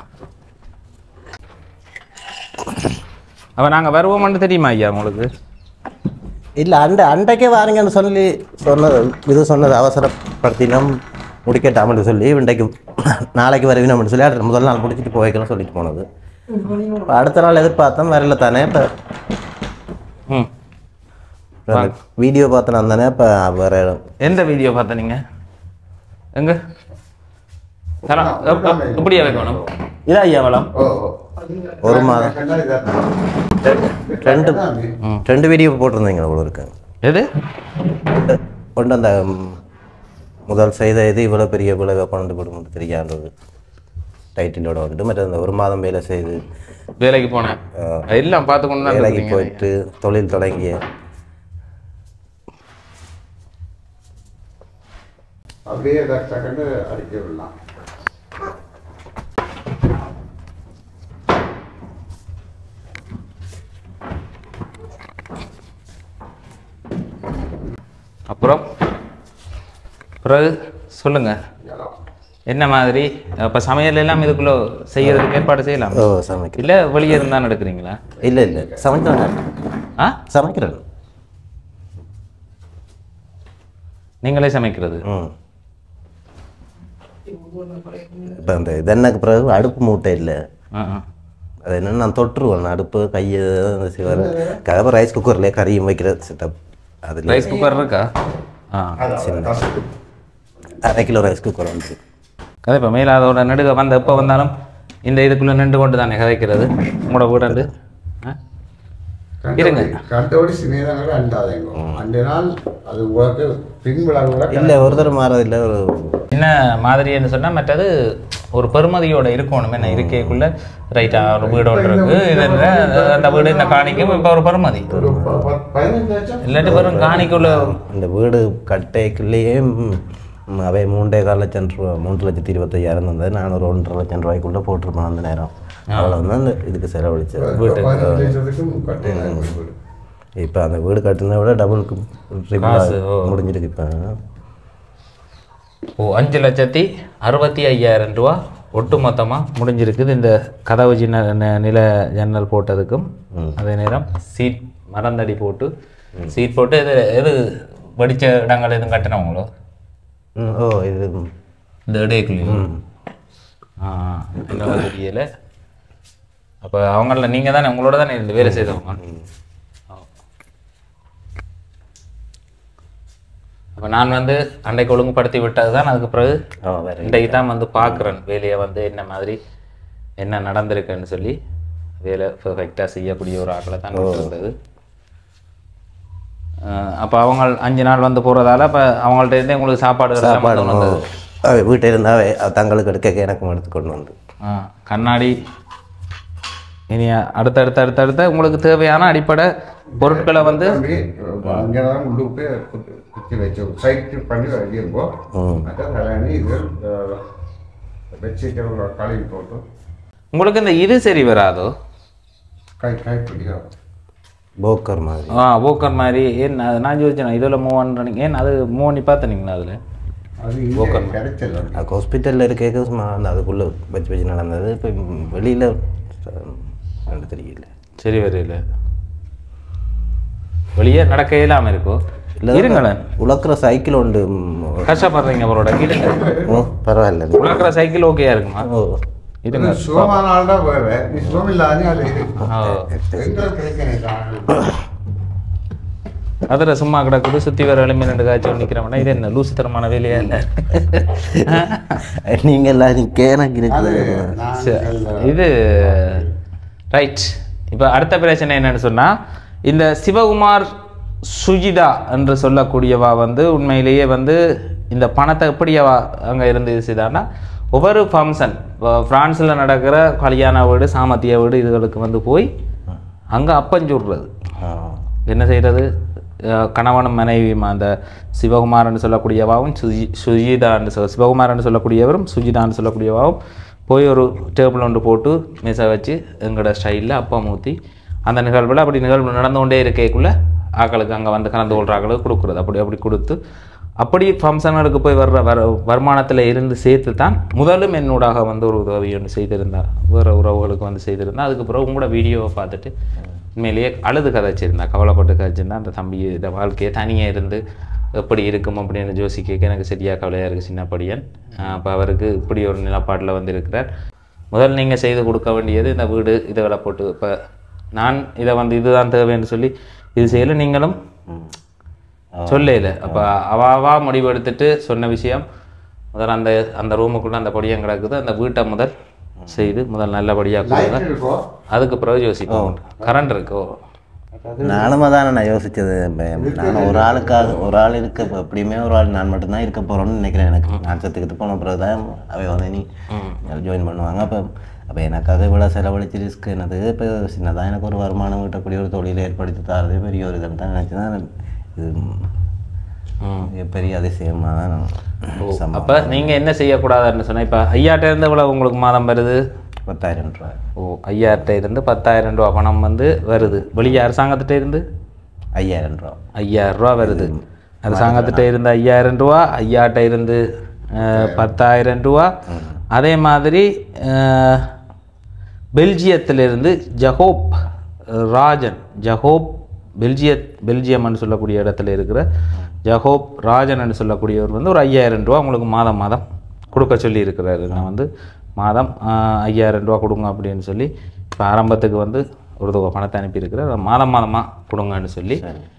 Speaker 2: அப்போ நாங்கள் வருவோம்னு தெரியுமா ஐயா உங்களுக்கு
Speaker 1: இல்லை அண்டை அண்டைக்கே வாருங்கன்னு சொல்லி சொன்னது இது சொன்னது அவசரப்படுத்தினோம் முடிக்கட்டாமல் சொல்லி இன்றைக்கு நாளைக்கு வருவினோம்னு சொல்லி அடுத்த முதல் நாள் முடிச்சிட்டு போய்க்கலாம் சொல்லிட்டு போனது இப்ப அடுத்த நாள் எதிர்பார்த்தோம் வரல தானே இப்போ
Speaker 2: ம்
Speaker 1: வீடியோ பார்த்தேன் தானே இப்போ வேற இடம்
Speaker 2: எந்த வீடியோ பார்த்த நீங்க எங்க தரம் எப்- எப்- எப்படியா வைக்கணும் இதா ஐயா வளம்
Speaker 3: ஓ ஓ.
Speaker 1: ஒரு மாதம்
Speaker 3: கண்டா இதான்.
Speaker 1: ரெண்டு
Speaker 2: ம்.
Speaker 1: ரெண்டு வீடியோ போட்டிருந்தீங்க அவ்வளோ இருக்கு
Speaker 2: எது
Speaker 1: கொண்டு அந்த ம், முதல் செய்த இது இவ்வளோ பெரிய விளைவை கொண்டு விடும் தெரியாதது டைட்டிலோட வந்துட்டு மற்ற அந்த ஒரு மாதம் வேலை செய்து
Speaker 2: வேலைக்கு போனேன் எல்லாம் பார்த்து கொண்டு தான்
Speaker 1: வேலைக்கு
Speaker 2: இருக்கீங்க.
Speaker 1: போயிட்டு தொழில் தொடங்கிய
Speaker 3: அப்படியே டக் டக்குன்னு அடிக்க விடலாம்
Speaker 2: அப்புறம் பிறகு சொல்லுங்க என்ன மாதிரி அப்போ சமையல் எல்லாம் இதுக்குள்ள செய்யறதுக்கு ஏற்பாடு செய்யலாம்
Speaker 1: ஓ சமைக்கிறேன்
Speaker 2: இல்லை வெளியே இருந்தான் எடுக்கிறீங்களா
Speaker 1: இல்லை இல்லை சமைக்கிறேன்
Speaker 2: ஆ
Speaker 1: சமைக்கிறேன்
Speaker 2: நீங்களே சமைக்கிறது
Speaker 1: ம் இப்போ அந்த இதென்னக்கு பிறகு அடுப்பு மூட்டை இல்லை
Speaker 2: ஆ ஆ
Speaker 1: அது என்னன்னு நான் தொட்டுருவேன் அடுப்பு கையை அந்த சிவர் கதவை ரைஸ் குக்கர்லேயே கறியும் வைக்கிற செட்டப் அதில்
Speaker 2: ரைஸ் குக்கர் இருக்கா ஆ
Speaker 1: அரை கிலோ ரைஸ் குக்கர் வந்து
Speaker 2: கதை இப்போ மேலாதோட நடுக வந்த எப்போ வந்தாலும் இந்த இதுக்குள்ளே நின்று கொண்டு தானே கதைக்கிறது உங்களோட வீடாண்டு ஆ இருங்க.
Speaker 3: கண்டோடி சின்னதாக அண்டாதேங்க அண்டு நாள் அது உங்களுக்கு பின்விழாவோட
Speaker 1: இல்லை ஒரு தடவை மாறதில்லை ஒரு
Speaker 2: என்ன மாதிரின்னு சொன்னால் மற்றது ஒரு பெருமதியோட இருக்கணும் என்ன இருக்கைக்குள்ள ரைட்டா ஒரு வீடு ஒன்று இருக்கு இது என்ன, அந்த வீடு என்ன காணிக்கும் இப்போ ஒரு பெருமதி
Speaker 3: ஒரு ப- ப- பதினஞ்சு லட்சம்
Speaker 2: இல்லாட்டி வெறும் காணிக்குள்ள
Speaker 1: இந்த வீடு கட்டைக்குள்ளேயே ம், ம், அவை மூன்றே கால் லட்சம் ரூபா மூன்று லட்சத்தி இருபத்தையாயிரம் இருந்தது நான் ஒரு ஒன்றரை லட்சம் ரூபாய்க்குள்ளே போட்டிருப்பேன் அந்த நேரம் அவ்வளோ தான் அந்த இதுக்கு செலவழிச்சது
Speaker 3: பதினஞ்சு லட்சத்துக்கும் கட்டையில வீடு
Speaker 1: இப்போ அந்த வீடு கட்டினதை விட டபுளுக்கு
Speaker 2: காசு, ஓ.
Speaker 1: முடிஞ்சிருக்கு இப்போ
Speaker 2: ஓ அஞ்சு லட்சத்தி அறுபத்தி ஐயாயிரம் ரூபா ஒட்டு மொத்தமாக முடிஞ்சிருக்குது இந்த கதவு சின்ன ந- நில ஜன்னல் போட்டதுக்கும் அதே நேரம் சீட் மரந்தடி போட்டு சீட் போட்டு இது எது வடித்த இடங்கள் எதுவும் கட்டினவங்களோ
Speaker 1: ம், ஓ இது
Speaker 2: இந்த இடையக்குள்ளேயும் ஆ என்ன தெரியல அப்போ அவங்கள நீங்கள் தானே உங்களோட தானே இந்த வேலை செய்தவங்க அப்போ நான் வந்து அன்றைக்கு ஒழுங்குபடுத்தி விட்டது தான் அதுக்கு பிறகு
Speaker 1: ஆ வேறு
Speaker 2: இன்றைக்கு தான் வந்து பார்க்குறேன் வேலையை வந்து என்ன மாதிரி என்ன நடந்திருக்குன்னு சொல்லி வேலை பெர்ஃபெக்டாக செய்யக்கூடிய ஒரு ஆட்களை தான் இருந்தது அப்போ அவங்க அஞ்சு நாள் வந்து போகிறதால இப்போ அவங்கள்ட்ட இருந்து உங்களுக்கு சாப்பாடு எல்லாம்
Speaker 1: சாப்பாடு
Speaker 2: வந்து வந்தது
Speaker 1: அவை வீட்டில் இருந்தாவே தங்களுக்கு எடுக்க எனக்கும் எடுத்து கொண்டு வந்து
Speaker 2: ஆ, கண்ணாடி இனி அடுத்தடுத்து அடுத்தடுத்து உங்களுக்கு தேவையான அடிப்படை பொருட்களை வந்து
Speaker 3: அங்கே தான் உள்ளுக்கு குத்தி குத்தி வச்சு சைட்டு பண்ணி வெளியிருப்போம் மற்ற தலையணி இது வச்சுக்கிற கழுவி போட்டு
Speaker 2: உங்களுக்கு இந்த இது சரி வராதோ
Speaker 3: கை கை பிடிக்கும்
Speaker 1: போக்கர் மாதிரி
Speaker 2: ஆ ஓக்கர் மாதிரி ஏன் அது நான் யோசிச்சேன் இதில் மூவ் பண்ணுறீங்க ஏன் அது மூவ் பண்ணி பார்த்தனீங்களா அதில்
Speaker 3: அது இங்கே கிடைச்சல
Speaker 1: அது ஹாஸ்பிட்டலில் இருக்க சும்மா அந்த அதுக்குள்ளே வச்சு வச்சு நடந்தது இப்போ வெளியில் ரெண்டு தெரியல
Speaker 2: சரி வரையில வெளியே நடக்க இயலாமல் இருக்கோ இருங்களேன்
Speaker 1: உழக்கிற சைக்கிள் உண்டு ம்,
Speaker 2: கஷ்டப்படுறீங்க அவரோட கீழே
Speaker 1: ஓ பரவாயில்ல
Speaker 2: உழக்கிற சைக்கிள் ஓகேயா இருக்குமா
Speaker 1: ஓ
Speaker 2: இருங்க
Speaker 3: சுகமான ஆள் தான் வேறு நீ சுகம் இல்லாத அது
Speaker 2: ஆ.
Speaker 3: எங்கே கிடைக்கிறேன்
Speaker 2: அதில் சும்மா கிடக்குது சுற்றி வர எலும்பி ரெண்டு காய்ச்சி நிற்கிறவனா இது என்ன லூசுத்தரமான வேலையா இல்லை
Speaker 1: நீங்கள் எல்லாம் நீ கேனக்கு இருக்குது
Speaker 2: இது ரைட் இப்போ அடுத்த பிரச்சனை என்னன்னு சொன்னால் இந்த சிவகுமார் சுஜிதா என்று சொல்லக்கூடியவா வந்து உண்மையிலேயே வந்து இந்த பணத்தை எப்படி அவ அங்கே இருந்து இது செய்தான்னா ஒவ்வொரு ஃபங்க்ஷன் ஃப்ரான்ஸில் நடக்கிற கல்யாண வீடு சாமத்திய வீடு இதுகளுக்கு வந்து போய் அங்கே அப்பஞ்சுடுறது என்ன செய்கிறது கணவனும் மனைவியும் அந்த சிவகுமாரன் சொல்லக்கூடியவாவும் சுஜி சுஜிதான்னு சொல் சிவகுமாரன் சொல்லக்கூடியவரும் சுஜிதான்னு சொல்லக்கூடியவாவும் போய் ஒரு டேபிள் ஒன்று போட்டு மேசை வச்சு எங்களோட ஸ்டைலில் அப்பா மூத்தி அந்த நிகழ்வில் அப்படி நிகழ்வு நடந்து கொண்டே இருக்கைக்குள்ள ஆக்களுக்கு அங்கே வந்து கலந்து கொள்கிற ஆக்களுக்கு கொடுக்குறது அப்படி அப்படி கொடுத்து அப்படி ஃபங்க்ஷனுக்கு போய் வர்ற வர வருமானத்தில் இருந்து சேர்த்து தான் முதலும் என்னூடாக வந்து ஒரு உதவி ஒன்று செய்திருந்தார் வேறு உறவுகளுக்கு வந்து செய்திருந்தா அதுக்கு பிறகு உங்களோட வீடியோவை பார்த்துட்டு உண்மையிலேயே அழுது கதைச்சிருந்தா கவலைப்பட்டு கதைச்சிருந்தா அந்த தம்பி இந்த வாழ்க்கையை தனியாக இருந்து எப்படி இருக்கும் அப்படின்னு யோசிக்க எனக்கு சரியாக கவலையாக இருக்குது சின்ன படியன் அப்போ அவருக்கு இப்படி ஒரு நிலப்பாட்டில் வந்து இருக்கிறார் முதல் நீங்கள் செய்து கொடுக்க வேண்டியது இந்த வீடு இதை போட்டு இப்போ நான் இதை வந்து இதுதான் தேவைன்னு சொல்லி இது செய்யலை நீங்களும் சொல்லல அப்போ அவாவா முடிவு எடுத்துட்டு சொன்ன விஷயம் முதல்ல அந்த அந்த ரூமுக்குள்ள அந்த படியம் கிடக்குது அந்த வீட்டை முதல் செய்து முதல் நல்லபடியாக கொடுங்க
Speaker 3: லைட் இருக்கோ
Speaker 2: அதுக்கு பிறகு யோசிப்போம் கரண்ட் இருக்கோ
Speaker 1: நானும் அதானே நான் யோசிச்சது இப்ப நான் ஒரு ஆளுக்காக ஒரு ஆள் இருக்க இப்ப எப்படியுமே ஒரு ஆள் நான் மட்டும்தான் இருக்க போகிறோன்னு நினைக்கிறேன் எனக்கு நான் சத்துக்கிட்டு போன பிறகு தான் அவை வந்து நீ ஜாயின் பண்ணுவாங்க அப்போ அப்போ எனக்காக இவ்வளோ செலவழிச்சு ரிஸ்க் என்னது இப்போ சின்னதாக எனக்கு ஒரு வருமானம் ஈட்டக்கூடிய ஒரு தொழிலை ஏற்படுத்தி தரதே பெரிய ஒரு இதில் தான் நினச்சி தான் இது மிக பெரிய அதிசயமாக தான் சம்பவம்
Speaker 2: அப்போ நீங்கள் என்ன செய்யக்கூடாதுன்னு சொன்னால் இப்போ ஐயாட்ட இருந்து எவ்வளோ உங்களுக்கு மாதம் வருது
Speaker 1: பத்தாயிரம் ரூபாய்
Speaker 2: ஓ ஐயாயிரட்ட இருந்து பத்தாயிரம் ரூபா பணம் வந்து வருது வெளியே அரசாங்கத்திட்ட இருந்து
Speaker 1: ஐயாயிரம் ரூபா
Speaker 2: ஐயாயிரம் ரூபா வருது அரசாங்கத்திட்ட இருந்து ஐயாயிரம் ரூபா ஐயாட்ட இருந்து அஹ், பத்தாயிரம் ரூபா அதே மாதிரி அஹ், பெல்ஜியத்திலிருந்து ஜஹோப் ராஜன் ஜஹோப் பெல்ஜிய பெல்ஜியம்னு சொல்லக்கூடிய இடத்துல இருக்கிற ஜஹோப் ராஜன் சொல்லக்கூடியவர் வந்து ஒரு ஐயாயிரம் ரூபா உங்களுக்கு மாதம் மாதம் கொடுக்க சொல்லி இருக்கிறாரு நான் வந்து மாதம் ஆஹ், ஐயாயிரம் ரூபா கொடுங்க அப்படின்னு சொல்லி இப்போ ஆரம்பத்துக்கு வந்து ஒரு தொகை பணத்தை அனுப்பியிருக்கிறேன் அதை மாதம் மாதமாக கொடுங்கன்னு சொல்லி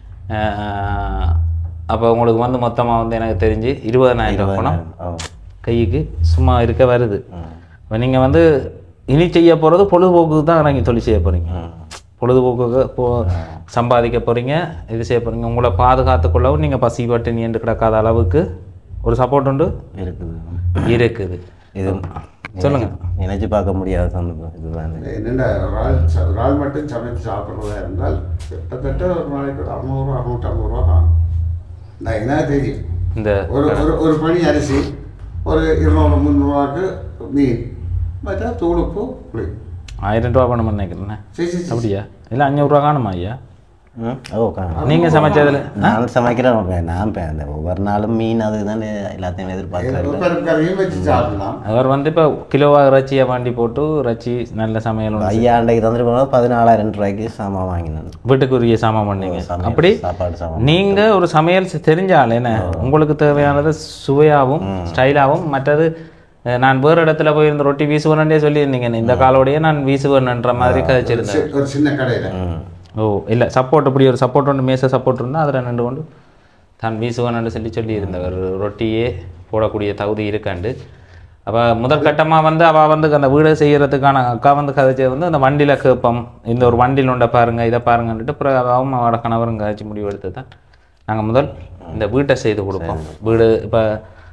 Speaker 2: அப்போ உங்களுக்கு வந்து மொத்தமாக வந்து எனக்கு தெரிஞ்சு இருபதனாயிரம் ரூபா பணம்
Speaker 1: ஓ
Speaker 2: கைக்கு சும்மா இருக்க வருது இப்போ நீங்கள் வந்து இனி செய்ய போகிறது பொழுதுபோக்குக்கு தான் நீங்கள் தொழில் செய்ய போகிறீங்க பொழுதுபோக்குக்கு போ சம்பாதிக்க போகிறீங்க இது செய்ய போகிறீங்க உங்களை பாதுகாத்துக்கொள்ளவும் நீங்கள் பசி பட்டினி என்று கிடக்காத அளவுக்கு ஒரு சப்போர்ட் உண்டு
Speaker 1: இருக்குது
Speaker 2: இருக்குது
Speaker 1: இது
Speaker 2: சொல்லுங்க.
Speaker 1: நினைச்சு பார்க்க முடியாத சந்தர்ப்பம் இதுதான்
Speaker 3: என்னென்ன ஒரு ஆள் ச- ஒரு ஆள் மட்டும் சமைச்சு சாப்பிட்றதா இருந்தால் கிட்டத்தட்ட ஒரு நாளைக்கு ஒரு அறநூறு அறநூற்றம்பது ரூபா ஆகும் நான் என்ன தெரியும்
Speaker 2: இந்த
Speaker 3: ஒரு ஒரு ஒரு பனி அரிசி ஒரு இருநூறு முந்நூறுவாக்கு மீன் மற்ற தூளுப்பு புளி
Speaker 2: ஆயிரம் ரூபா பணம் நினைக்கிறேண்ணே
Speaker 3: சரி சரி, சரி
Speaker 2: அப்படியா இல்லை அஞ்சூறுரூவா காணுமா ஐயா
Speaker 1: ம் ஓ காணும்
Speaker 2: நீங்கள் சமைச்சதில்
Speaker 1: நான் சமைக்கிறேன் அப்ப நான் இப்ப அந்த ஒவ்வொரு நாளும் மீன் அது தான் எல்லாத்தையும் எதிர்பார்க்குறேன்
Speaker 3: பெருக்கரையும் வச்சு சாப்பிடலாம்
Speaker 2: அவர் வந்து இப்போ கிலோவாக இறைச்சியை வாண்டி போட்டு இறைச்சி நல்ல சமையல் உண்டு.
Speaker 1: ஐயா அன்றைக்கு தந்துட்டு போனால் பதினாலாயிரம் ரூபாய்க்கு சாமான் வாங்கினேன்
Speaker 2: வீட்டுக்குரிய சாமான் பண்ணீங்க
Speaker 1: சமையல்,
Speaker 2: அப்படி
Speaker 1: சாப்பாடு சாமான்
Speaker 2: நீங்க ஒரு சமையல் செ- தெரிஞ்ச ஆள் என்ன உங்களுக்கு தேவையானது சுவையாகவும் ஸ்டைலாகவும் மற்றது அஹ், நான் வேறு இடத்துல போய் இந்த ரொட்டி வீசுவேன்னே சொல்லியிருந்தீங்க இந்த காலோடையே நான் வீசுவேன்ன்ற மாதிரி கதைச்சிருந்தேன்
Speaker 3: சி- ஒரு சின்ன கடையில்
Speaker 2: ஓ இல்லை சப்போர்ட் இப்படி ஒரு சப்போர்ட் ஒன்று மேச சப்போர்ட் இருந்தால் அதில் நின்று கொண்டு தான் வீசுவேன்னு சொல்லி சொல்லியிருந்தவர் ரொட்டியே போடக்கூடிய தகுதி இருக்காண்டு அப்போ முதல் கட்டமாக வந்து அவள் வந்து அந்த வீடு செய்கிறதுக்கான அக்கா வந்து கதைச்சது வந்து அந்த வண்டியில் கேட்போம் இந்த ஒரு வண்டியில் உண்டை பாருங்கள் இதை பாருங்கன்ட்டு அப்புறம் அவவும் அவட கணவரும் கதைச்சி முடிவு எடுத்து தான் நாங்கள் முதல் இந்த வீட்டை செய்து கொடுப்போம் வீடு இப்போ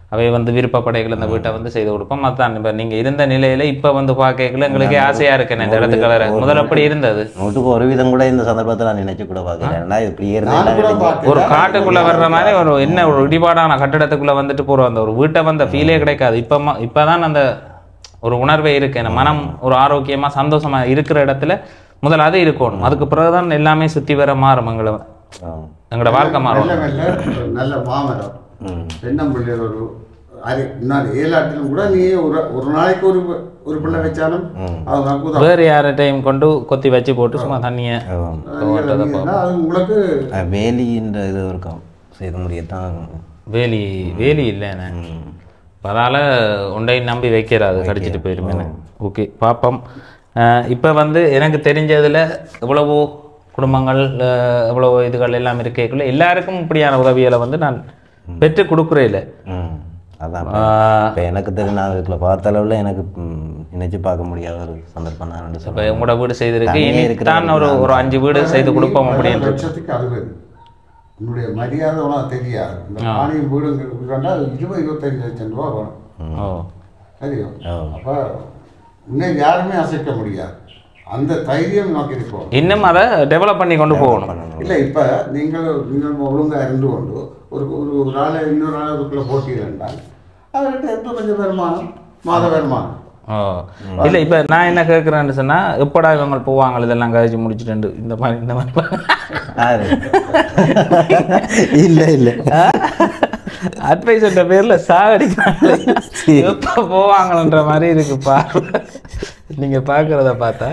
Speaker 2: அவை வந்து விருப்பப்படைகள் இந்த வீட்டை வந்து செய்து கொடுப்போம் அதான் இப்போ நீங்கள் இருந்த நிலையில இப்போ வந்து பார்க்கல எங்களுக்கு ஆசையாக இருக்கேன் இந்த இடத்துக்கு வர முதல்ல அப்படி இருந்தது
Speaker 1: நூற்றுக்கு ஒரு விதம் கூட இந்த சந்தர்ப்பத்தில் நான் நினைச்சு கூட பார்க்கிறேன் ஏன்னா இது இப்படியே இருந்தா
Speaker 3: நான் கூட
Speaker 1: எல்லாம்
Speaker 3: பார்க்கல.
Speaker 2: ஒரு காட்டுக்குள்ள வர்ற மாதிரி ஒரு என்ன ஒரு இடிபாடான கட்டிடத்துக்குள்ள வந்துட்டு போறோம் அந்த ஒரு வீட்டை வந்த ஃபீலே கிடைக்காது இப்போ இப்பதான் அந்த ஒரு உணர்வே இருக்கு இந்த மனம் ஒரு ஆரோக்கியமா சந்தோஷமா இருக்கிற இடத்துல முதல்ல அது இருக்கணும் அதுக்கு பிறகுதான் எல்லாமே சுத்தி வர மாறும் எங்களை
Speaker 1: ஆ.
Speaker 2: எங்களோட வாழ்க்கை மாறும்
Speaker 3: மெல்ல மெல்ல ஒரு நல்ல மாமரம்
Speaker 1: ம்.
Speaker 3: தென்னம்பிள்ளையில் ஒரு அது இன்னொரு ஏழாட்டிலும் கூட நீ ஒரு ஒரு நாளைக்கு ஒரு ஒரு பிள்ளை வச்சாலும் அது உனக்கு உதவும்.
Speaker 2: வேறு யார்கிட்டையும் கொண்டு கொத்தி வச்சு போட்டு சும்மா தண்ணியை
Speaker 1: ஆமாம்.
Speaker 3: அது நீ- அது உங்களுக்கு
Speaker 1: அஹ் வேலின்ற இது இருக்கும் செய்த முடியத்தான்
Speaker 2: வேலி வேலி இல்லைண்ணே அதால் உண்டை நம்பி வைக்கிறாது கடிச்சிட்டு போயிருமேண்ணே ஓகே பார்ப்போம் இப்போ வந்து எனக்கு தெரிஞ்சதில் எவ்வளவோ குடும்பங்கள் அஹ், எவ்வளவோ இதுகள் எல்லாம் இருக்கேக்குள்ள எல்லாருக்கும் இப்படியான உதவிகளை வந்து நான் பெற்று கொடுக்குறேன்
Speaker 1: ம் அதான் இப்போ எனக்கு தெரியும் நான் இதுக்குள்ள பார்த்த அளவில் எனக்கு ம், நினைச்சு பார்க்க முடியாத ஒரு சந்தர்ப்பம் தான்
Speaker 2: இப்போ
Speaker 1: சொல்லுவேன்
Speaker 2: உங்களோட வீடு செய்திருக்கு
Speaker 1: தனியே
Speaker 2: இனி
Speaker 1: இருக்கிற
Speaker 2: தான் ஒரு ஒரு அஞ்சு வீடு செய்து கொடுப்போம் அப்படின்ட்டு
Speaker 3: லட்சத்துக்கு அறுபது உன்னுடைய மரியாதை உனக்கு தெரியாது இந்த மானியம் வீடு கண்டா இருபது இருபத்தஞ்சு லட்சம் ரூபா வரும்
Speaker 2: ஓ
Speaker 3: தெரியும்
Speaker 1: ஓ.
Speaker 3: அப்போ இன்னும் யாருமே அசைக்க முடியாது அந்த தைரியம் நமக்கு இருக்கும்
Speaker 2: இன்னும் அதை டெவலப் பண்ணி கொண்டு போகணும்
Speaker 3: இல்லை இப்போ நீங்கள் நீங்கள் ஒழுங்காக இருந்து கொண்டு ஒரு ஒரு ஒரு ஆளை இன்னொரு ஆளை அதுக்குள்ளே போட்டியிடண்டால் அவர்கிட்ட எந்த கொஞ்சம் வருமானம் மாத வருமானம்
Speaker 2: ஓ இல்லை இப்போ நான் என்ன கேட்குறேன்னு சொன்னால் எப்படா இவங்க போவாங்க இதெல்லாம் கழிச்சு முடிச்சுட்டு இந்த மாதிரி இந்த மாதிரி
Speaker 1: யாரு? இல்ல இல்ல
Speaker 2: அட்வைஸ் என்ற பேர்ல சாகடிக்கிறாங்க எப்போ போவாங்கன்ற மாதிரி இருக்கு பார்வை நீங்க பார்க்குறத பார்த்தா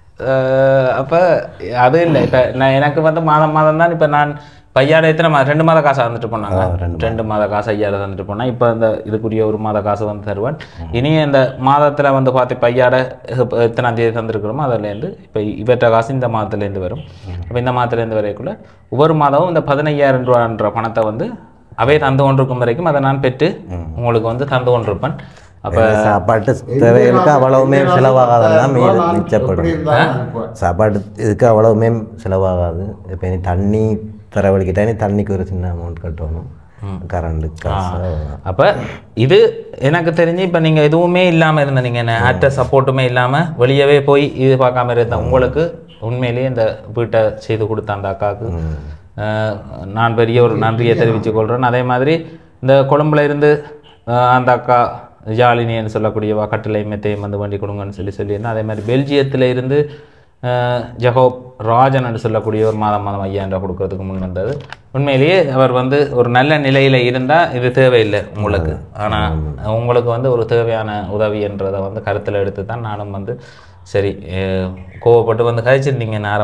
Speaker 2: அஹ் அப்ப அது இல்லை இப்போ நான் எனக்கு வந்து மாதம் மாதம் தான் இப்போ நான் பையாட எத்தனை மாதம் ரெண்டு மாத காசு வந்துட்டு போனாங்க
Speaker 1: ஆ, ரெண்டு
Speaker 2: ரெண்டு மாத காசு ஐயாயிரம் தந்துட்டு போனால் இப்போ இந்த இதுக்குரிய ஒரு மாத காசு வந்து தருவேன் இனி இந்த மாதத்தில் வந்து பார்த்து பையாட இப்ப எத்தனாம் தேதி தந்திருக்கிறோமோ அதுலேருந்து இப்போ இவற்ற காசு இந்த மாதத்துலேருந்து வரும் அப்போ இந்த மாதத்துலேருந்து வரைக்குள்ள ஒவ்வொரு மாதமும் இந்த பதினையாயிரம் ரூபான்ற பணத்தை வந்து அவை தந்து கொண்டிருக்கும் வரைக்கும் அதை நான் பெற்று உங்களுக்கு வந்து தந்து கொண்டிருப்பேன் அப்போ
Speaker 1: இந்த சாப்பாட்டு தேவைகளுக்கு அவ்வளவுமே செலவாகாதெல்லாம் மீது மிச்சப்படும் சாப்பாடு இதுக்கு அவ்வளவுமே செலவாகாது இப்போ இனி தண்ணி தரவழிக்கிட்டா இனி தண்ணிக்கு ஒரு சின்ன அமௌண்ட் கட்டணும் கரண்ட் காசு
Speaker 2: அப்போ இது எனக்கு தெரிஞ்சு இப்போ நீங்கள் எதுவுமே இல்லாமல் இருந்த நீங்கள் என்ன ஆட்ட சப்போர்ட்டுமே இல்லாமல் வெளியவே போய் இது பார்க்காம இருந்த உங்களுக்கு உண்மையிலேயே இந்த வீட்டை செய்து கொடுத்த அந்த அக்காவுக்கு அஹ், நான் பெரிய ஒரு நன்றியை தெரிவித்துக் கொள்கிறேன் அதே மாதிரி இந்த கொழும்புல இருந்து அஹ், அந்த அக்கா ஜாலினின்னு சொல்லக்கூடியவா கட்டிலை மெத்தையும் வந்து வண்டி கொடுங்கன்னு சொல்லி சொல்லியிருந்தேன் அதே மாதிரி பெல்ஜியத்தில் இருந்து அஹ், ஜெகோப் ராஜன் என்று சொல்லக்கூடிய ஒரு மாதம் மாதம் ஐயாயிரம் கொடுக்கறதுக்கு முன் வந்தது உண்மையிலேயே அவர் வந்து ஒரு நல்ல நிலையில் இருந்தால் இது தேவையில்லை உங்களுக்கு ஆனால் உங்களுக்கு வந்து ஒரு தேவையான உதவி என்றதை வந்து கருத்தில் எடுத்து தான் நானும் வந்து சரி அஹ், கோவப்பட்டு வந்து கழிச்சிருந்தீங்க நான்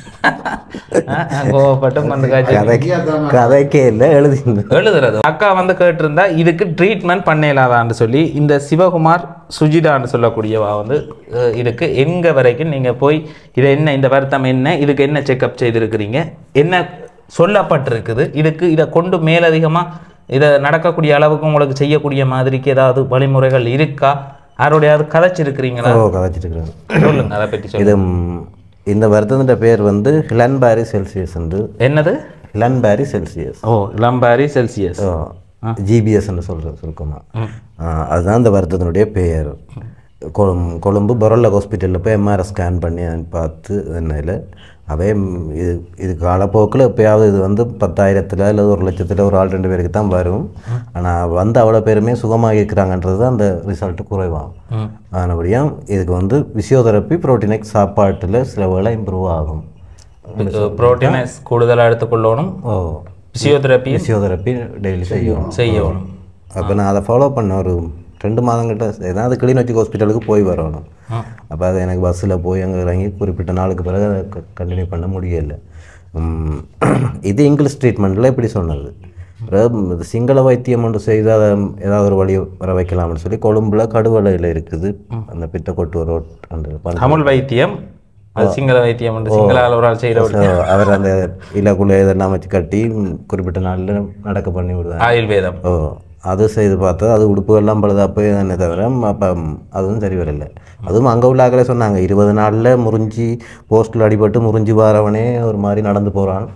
Speaker 2: ஆரம்பத்தில் கோவப்பட்டு வந்து கழிச்சு
Speaker 1: கதைக்கு கதைக்கே இல்லை எழுதியிருந்தேன்
Speaker 2: எழுதுறது அக்கா வந்து கேட்டிருந்தா இதுக்கு ட்ரீட்மெண்ட் பண்ணலாதான்னு சொல்லி இந்த சிவகுமார் சுஜிதான்னு சொல்லக்கூடியவா வந்து அஹ், இதுக்கு எங்க வரைக்கும் நீங்க போய் இது என்ன இந்த வருத்தம் என்ன இதுக்கு என்ன செக்கப் செய்திருக்கிறீங்க என்ன சொல்லப்பட்டிருக்குது இதுக்கு இதை கொண்டு மேலதிகமா இதை நடக்கக்கூடிய அளவுக்கு உங்களுக்கு செய்யக்கூடிய மாதிரிக்கு ஏதாவது வழிமுறைகள் இருக்கா யாரோடையாவது கதைச்சிருக்கிறீங்களா
Speaker 1: ஓ கதைச்சிட்டு இருக்கிறேன்
Speaker 2: சொல்லுங்க அதை பற்றி சொல்லுங்க
Speaker 1: இது ம், இந்த வருத்தத்தின் பேர் வந்து ஹிலன்பேரி செல்சியஸ் என்று
Speaker 2: என்னது
Speaker 1: ஹிலன்பேரி செல்சியஸ்
Speaker 2: ஓ இளம்பாரி செல்சியஸ்
Speaker 1: ஜிபிஎஸ்ன்னு சொல்கிறது சுருக்கமாக அதுதான் இந்த வருத்தத்தினுடைய பெயர் கொழும் கொழும்பு பரோலா ஹாஸ்பிட்டலில் போய் எம்ஆர்ஐ ஸ்கேன் பண்ணி பார்த்து என்னையில் அவே ம், இது இது காலப்போக்கில் எப்பயாவது இது வந்து பத்தாயிரத்தில் இல்லை ஒரு லட்சத்தில் ஒரு ஆள் ரெண்டு பேருக்கு தான் வரும் ஆனால் வந்து அவ்வளோ பேருமே சுகமாக இருக்கிறாங்கன்றது தான் அந்த ரிசல்ட்டு குறைவாகும் ஆனபடியாக இதுக்கு வந்து பிசியோதெரப்பி புரோட்டீனிக் சாப்பாட்டில் சில வேளை இம்ப்ரூவ் ஆகும்
Speaker 2: புரோட்டீனை கூடுதலாக எடுத்துக்கொள்ளணும்
Speaker 1: ஓ
Speaker 2: பிசியோதெரப்பி
Speaker 1: பிசியோதெரப்பி டெய்லி செய்யணும்
Speaker 2: செய்யணும்
Speaker 1: அப்போ நான் அதை ஃபாலோ பண்ண ஒரு ரெண்டு மாதங்கிட்ட ஏதாவது கிளிநொச்சி ஹாஸ்பிட்டலுக்கு போய் வரணும் அப்போ அது எனக்கு பஸ்ஸில் போய் அங்கே இறங்கி குறிப்பிட்ட நாளுக்கு பிறகு அதை கண்டினியூ பண்ண முடியலை உம், இது இங்கிலீஷ் ட்ரீட்மெண்ட்டில் இப்படி சொன்னது பிறகு இது சிங்கள வைத்தியம் ஒன்று செய்து அதை ஏதாவது ஒரு வழி வர வைக்கலாம்னு சொல்லி கொழும்புல கடுவலையில் இருக்குது அந்த பித்த கொட்டு ரோட் அந்த பஞ்ச-
Speaker 2: தமிழ் வைத்தியம் அது சிங்கள வைத்தியம் வந்து சிங்கள அளவரால் செய்கிற ஒரு
Speaker 1: So, அவர் அந்த இலக்குள்ள இதெல்லாம் வச்சு கட்டி ம், குறிப்பிட்ட நாளில் நடக்க பண்ணி விடுவார்
Speaker 2: ஆயுர்வேதம்
Speaker 1: ஓ அது செய்து பார்த்தா அது உடுப்புகள்லாம் பழுதாப்போ தானே தவிர அப்போ அதுவும் சரி வரல அதுவும் அங்கே உள்ள ஆக்களே சொன்னாங்க இருபது நாளில் முறிஞ்சி போஸ்ட்டில் அடிபட்டு முறிஞ்சி வாரவனே ஒரு மாதிரி நடந்து போகிறான்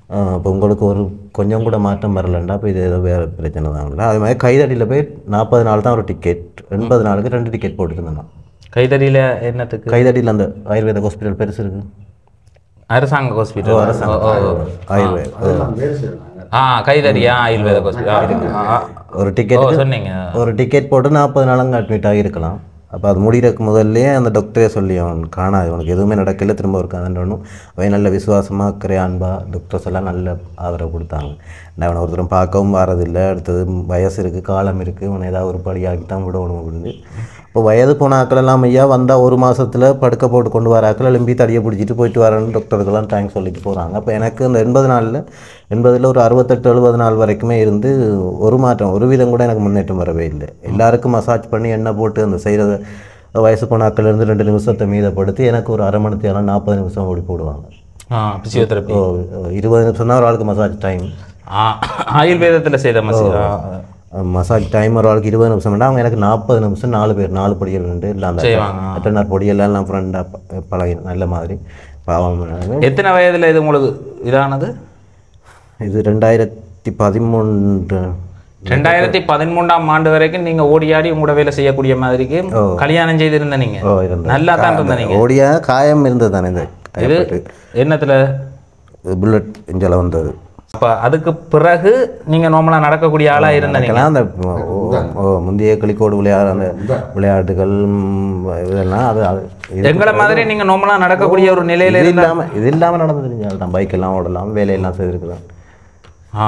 Speaker 1: இப்போ உங்களுக்கு ஒரு கொஞ்சம் கூட மாற்றம் வரலண்டா அப்போ இது ஏதோ வேறு பிரச்சனை தாங்களா அது மாதிரி கைதடியில் போய் நாற்பது நாள் தான் ஒரு டிக்கெட் எண்பது நாளுக்கு ரெண்டு டிக்கெட் போட்டுருந்தேன் நான்
Speaker 2: கைதடியில் என்னத்துக்கு
Speaker 1: கைதடியில் அந்த ஆயுர்வேத ஹாஸ்பிட்டல் பெருசு இருக்கு
Speaker 2: அரசாங்க ஹாஸ்பிட்டல்
Speaker 1: ஆயுர்வேத
Speaker 2: ஆ கைதடியா ஆயுர்வேத ஹாஸ்பிட்டல்
Speaker 1: ஒரு
Speaker 2: ஓ
Speaker 1: டிக்கெட்
Speaker 2: சொன்னீங்க
Speaker 1: ஒரு டிக்கெட் போட்டு நாற்பது நாள் அட்மிட் ஆகியிருக்கலாம் அப்போ அது முடிகிறதுக்கு முதல்லயே அந்த டாக்டரே சொல்லி அவன் காணாது அவனுக்கு எதுவுமே நடக்கல திரும்ப ஒரு கதண்டணும் அவன் நல்ல விசுவாசமாக அக்கறை அன்பா டாக்டர்ஸ் எல்லாம் நல்ல ஆதரவு கொடுத்தாங்க நான் அவனை ஒருத்தரும் பார்க்கவும் வரதில்லை அடுத்தது வயசு இருக்குது காலம் இருக்குது அவனை ஏதாவது ஒரு படியாக்கி தான் விடணும் அப்படின்னு இப்போ வயது போன ஆக்கள் எல்லாம் ஐயா வந்தால் ஒரு மாசத்துல படுக்க போட்டு கொண்டு வர ஆக்கள் எலும்பி தடியை பிடிச்சிட்டு போயிட்டு வரேன்னு டாக்டருக்கெல்லாம் தேங்க்ஸ் சொல்லிட்டு போகிறாங்க அப்போ எனக்கு அந்த எண்பது நாளில் எண்பதில் ஒரு அறுபத்தெட்டு எழுபது நாள் வரைக்குமே இருந்து ஒரு மாற்றம் ஒரு விதம் கூட எனக்கு முன்னேற்றம் வரவே இல்லை எல்லாருக்கும் மசாஜ் பண்ணி எண்ணெய் போட்டு அந்த செய்கிறத வயசு போன ஆட்கள் இருந்து ரெண்டு நிமிஷத்தை மீதப்படுத்தி எனக்கு ஒரு அரை மணி நேரம் நாற்பது நிமிஷம் ஓடி போடுவாங்க
Speaker 2: ஆ பிசியோதெரப்பி
Speaker 1: ஓ இருபது நிமிஷம் தான் ஒரு ஆளுக்கு மசாஜ் டைம்
Speaker 2: ஆ ஆயுர்வேதத்தில் செய்கிற மசி
Speaker 1: மசாஜ் டைம் ஒரு ஆளுக்கு இருபது நிமிஷம் வேண்டாம் அவங்க எனக்கு நாற்பது நிமிஷம் நாலு பேர் நாலு பொடியல் ரெண்டு இல்லை அந்த
Speaker 2: செய்வாங்க.
Speaker 1: அட்டனர் பொடியல் எல்லாம் ஃப்ரெண்டாக பழகி நல்ல மாதிரி பாவம்
Speaker 2: எத்தனை வயதில் இது உங்களுக்கு இதானது
Speaker 1: இது ரெண்டாயிரத்தி பதிமூன்று
Speaker 2: ரெண்டாயிரத்தி பதிமூன்றாம் ஆண்டு வரைக்கும் நீங்க ஓடி ஆடி உங்களோட வேலை செய்யக்கூடிய மாதிரிக்கு கல்யாணம் செய்திருந்த நீங்க
Speaker 1: ஓ இருந்தது
Speaker 2: நல்லா தான் இருந்த நீங்க
Speaker 1: ஓடியா காயம் இருந்தது தானே இந்த
Speaker 2: இது என்னத்துல
Speaker 1: புல்லட் இஞ்சல வந்தது
Speaker 2: அப்ப அதுக்கு பிறகு நீங்க நார்மலா நடக்கக்கூடிய ஆளா இருந்த நீங்க
Speaker 1: எனக்கெல்லாம் அந்த ஓ, ஓ, முந்தைய கிளிக்கோடு விளையாட அந்த விளையாட்டுகள் ம், இதெல்லாம் அது அது இது
Speaker 2: எங்களை மாதிரி நீங்க நார்மலா நடக்கக்கூடிய ஒரு நிலையில
Speaker 1: இது
Speaker 2: இருந்த
Speaker 1: இல்லாம இது இல்லாம நடந்து தெரிஞ்சால் தான் பைக் எல்லாம் ஓடலாம் வேலையெல்லாம் செய்திருக்கலாம்
Speaker 2: ஆ.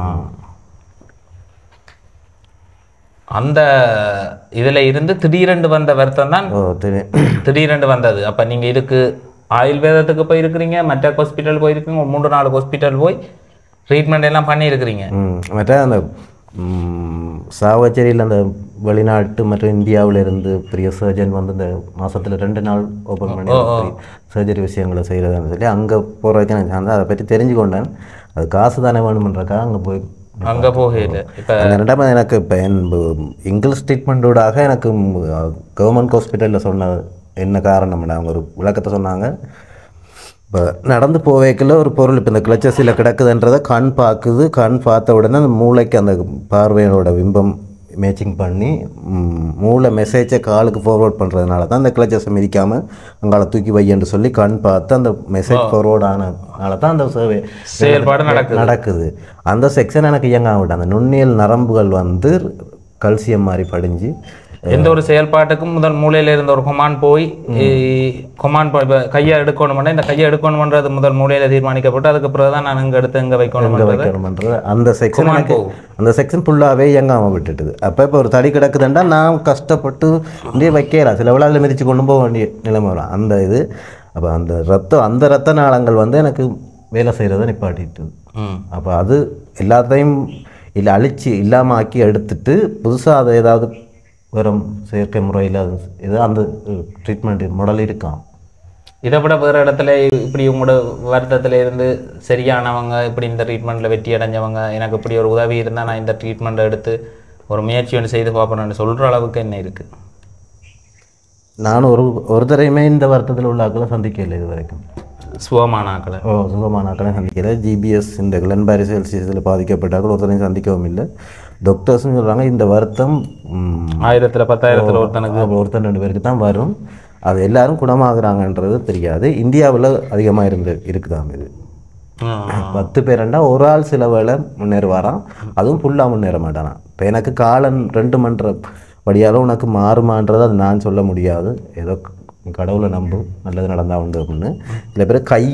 Speaker 2: அந்த இதுல இருந்து திடீரென்று வந்த வருத்தம் தான்
Speaker 1: ஓ தெரியும்
Speaker 2: திடீரென்று வந்தது அப்ப நீங்க இதுக்கு ஆயுர்வேதத்துக்கு போயிருக்கிறீங்க மற்ற ஹாஸ்பிட்டல் போயிருக்கீங்க ஒரு மூன்று நாலு ஹாஸ்பிட்டல் போய் ட்ரீட்மெண்ட் எல்லாம் பண்ணியிருக்கிறீங்க
Speaker 1: ம், மற்ற அந்த ம், சாவச்சேரியில் அந்த வெளிநாட்டு மற்றும் இந்தியாவுல இருந்து பெரிய சர்ஜன் வந்து இந்த மாசத்துல ரெண்டு நாள் ஓப்பன் பண்ணி சர்ஜரி விஷயங்களை செய்கிறதுன்னு சொல்லி அங்கே போகிறதுக்கு எனக்கு சார்ந்து அதை பற்றி தெரிஞ்சு கொண்டேன் அது காசு தானே வேணுமன்றக்காக அங்கே போய்
Speaker 2: அங்க போகல இப்ப
Speaker 1: அந்த ரெண்டாவது எனக்கு இப்போ என் இங்கிலீஷ் ட்ரீட்மெண்ட்டோடாக எனக்கு கவர்மெண்ட் ஹாஸ்பிட்டலில் சொன்ன என்ன காரணம்னா அவங்க ஒரு விளக்கத்தை சொன்னாங்க இப்போ நடந்து போவேக்கில் ஒரு பொருள் இப்போ இந்த கிளச்சஸில் கிடக்குதுன்றதை கண் பார்க்குது கண் பார்த்த உடனே அந்த மூளைக்கு அந்த பார்வையோட பிம்பம் மேட்சிங் பண்ணி ம், மூளை மெசேஜை காலுக்கு ஃபார்வர்ட் பண்ணுறதுனால தான் அந்த கிளச்சஸை மிதிக்காமல் அங்கால தூக்கி வையன்னு சொல்லி கண் பார்த்து அந்த மெசேஜ் ஃபார்வர்ட் ஆனதுனால தான் அந்த சேவை
Speaker 2: செயல்பாடு நடக்குது
Speaker 1: நடக்குது அந்த செக்ஷன் எனக்கு இயங்காம விட்டு அந்த நுண்ணியல் நரம்புகள் வந்து கல்சியம் மாதிரி படிஞ்சு
Speaker 2: எந்த ஒரு செயல்பாட்டுக்கும் முதல் மூலையில இருந்த ஒரு கொமான் போய் கொமான் இப்போ கையை எடுக்கணும்னா இந்த கையை எடுக்கணும்ன்றது முதல் மூலையில தீர்மானிக்கப்பட்டு அதுக்கு பிறகு தான் நான் இங்க எடுத்து இங்க வைக்கணும்ன்றது
Speaker 1: வைக்கணுமன்றது அந்த செக்ஷன்
Speaker 2: Command
Speaker 1: எனக்கு
Speaker 2: போகும்.
Speaker 1: அந்த செக்ஷன் ஃபுல்லாகவே இயங்காம விட்டுட்டுது அப்போ இப்போ ஒரு தடி கிடக்குதுண்டா நான் கஷ்டப்பட்டு இங்கே வைக்கலாம் சில விழாவில் மிதித்து கொண்டு போக வேண்டிய நிலைமை வரும் அந்த இது அப்போ அந்த ரத்தம் அந்த ரத்த நாளங்கள் வந்து எனக்கு வேலை செய்கிறத நிப்பாட்டிட்டு
Speaker 2: ம்
Speaker 1: அப்போ அது எல்லாத்தையும் இல்லை அழிச்சு இல்லாமல் ஆக்கி எடுத்துட்டு புதுசாக அதை ஏதாவது வெறும் செயற்கை முறையில் அது இது அந்த ட்ரீட்மெண்ட் மாடல் இருக்கான்
Speaker 2: இதை விட வேறு இடத்துல இப்படி உங்களோட வருத்தத்துல இருந்து சரியானவங்க இப்படி இந்த ட்ரீட்மெண்ட்டில் வெற்றி அடைஞ்சவங்க எனக்கு இப்படி ஒரு உதவி இருந்தால் நான் இந்த ட்ரீட்மெண்ட்டை எடுத்து ஒரு முயற்சி ஒன்று செய்து பார்ப்பேன்னு சொல்கிற அளவுக்கு என்ன இருக்குது
Speaker 1: நான் ஒரு ஒரு தரையுமே இந்த வருத்தத்தில் உள்ள ஆக்களை சந்திக்கலை இது வரைக்கும்
Speaker 2: சுகமான ஆக்களை
Speaker 1: ஓ சுகமான ஆக்களை சந்திக்கல ஜிபிஎஸ் இந்த கிளன்பாரி செல்சியஸில் பாதிக்கப்பட்டாக்கள் ஒருத்தரையும் சந்திக்கவும் இல்லை டாக்டர்ஸும் சொல்கிறாங்க இந்த வருத்தம் ம்,
Speaker 2: ஆயிரத்தில் பத்தாயிரத்தில் ஒருத்தனுக்கு
Speaker 1: அப்ப ஒருத்தன் ரெண்டு பேருக்கு தான் வரும் அது எல்லாரும் குணமாகறாங்கன்றது தெரியாது இந்தியாவில் அதிகமாக இருந்து இருக்குதாம் இது
Speaker 2: ம்.
Speaker 1: பத்து பேரண்டா ஒரு ஆள் சில வேளை முன்னேறுவாராம் அதுவும் ஃபுல்லாக முன்னேற மாட்டானாம் இப்போ எனக்கு காலன் ரெண்டு மன்ற வழியால் உனக்கு மாறுமான்றது அது நான் சொல்ல முடியாது ஏதோ நீ கடவுளை நம்பு நல்லது நடந்தா உண்டு அப்படின்னு சில பேர் கை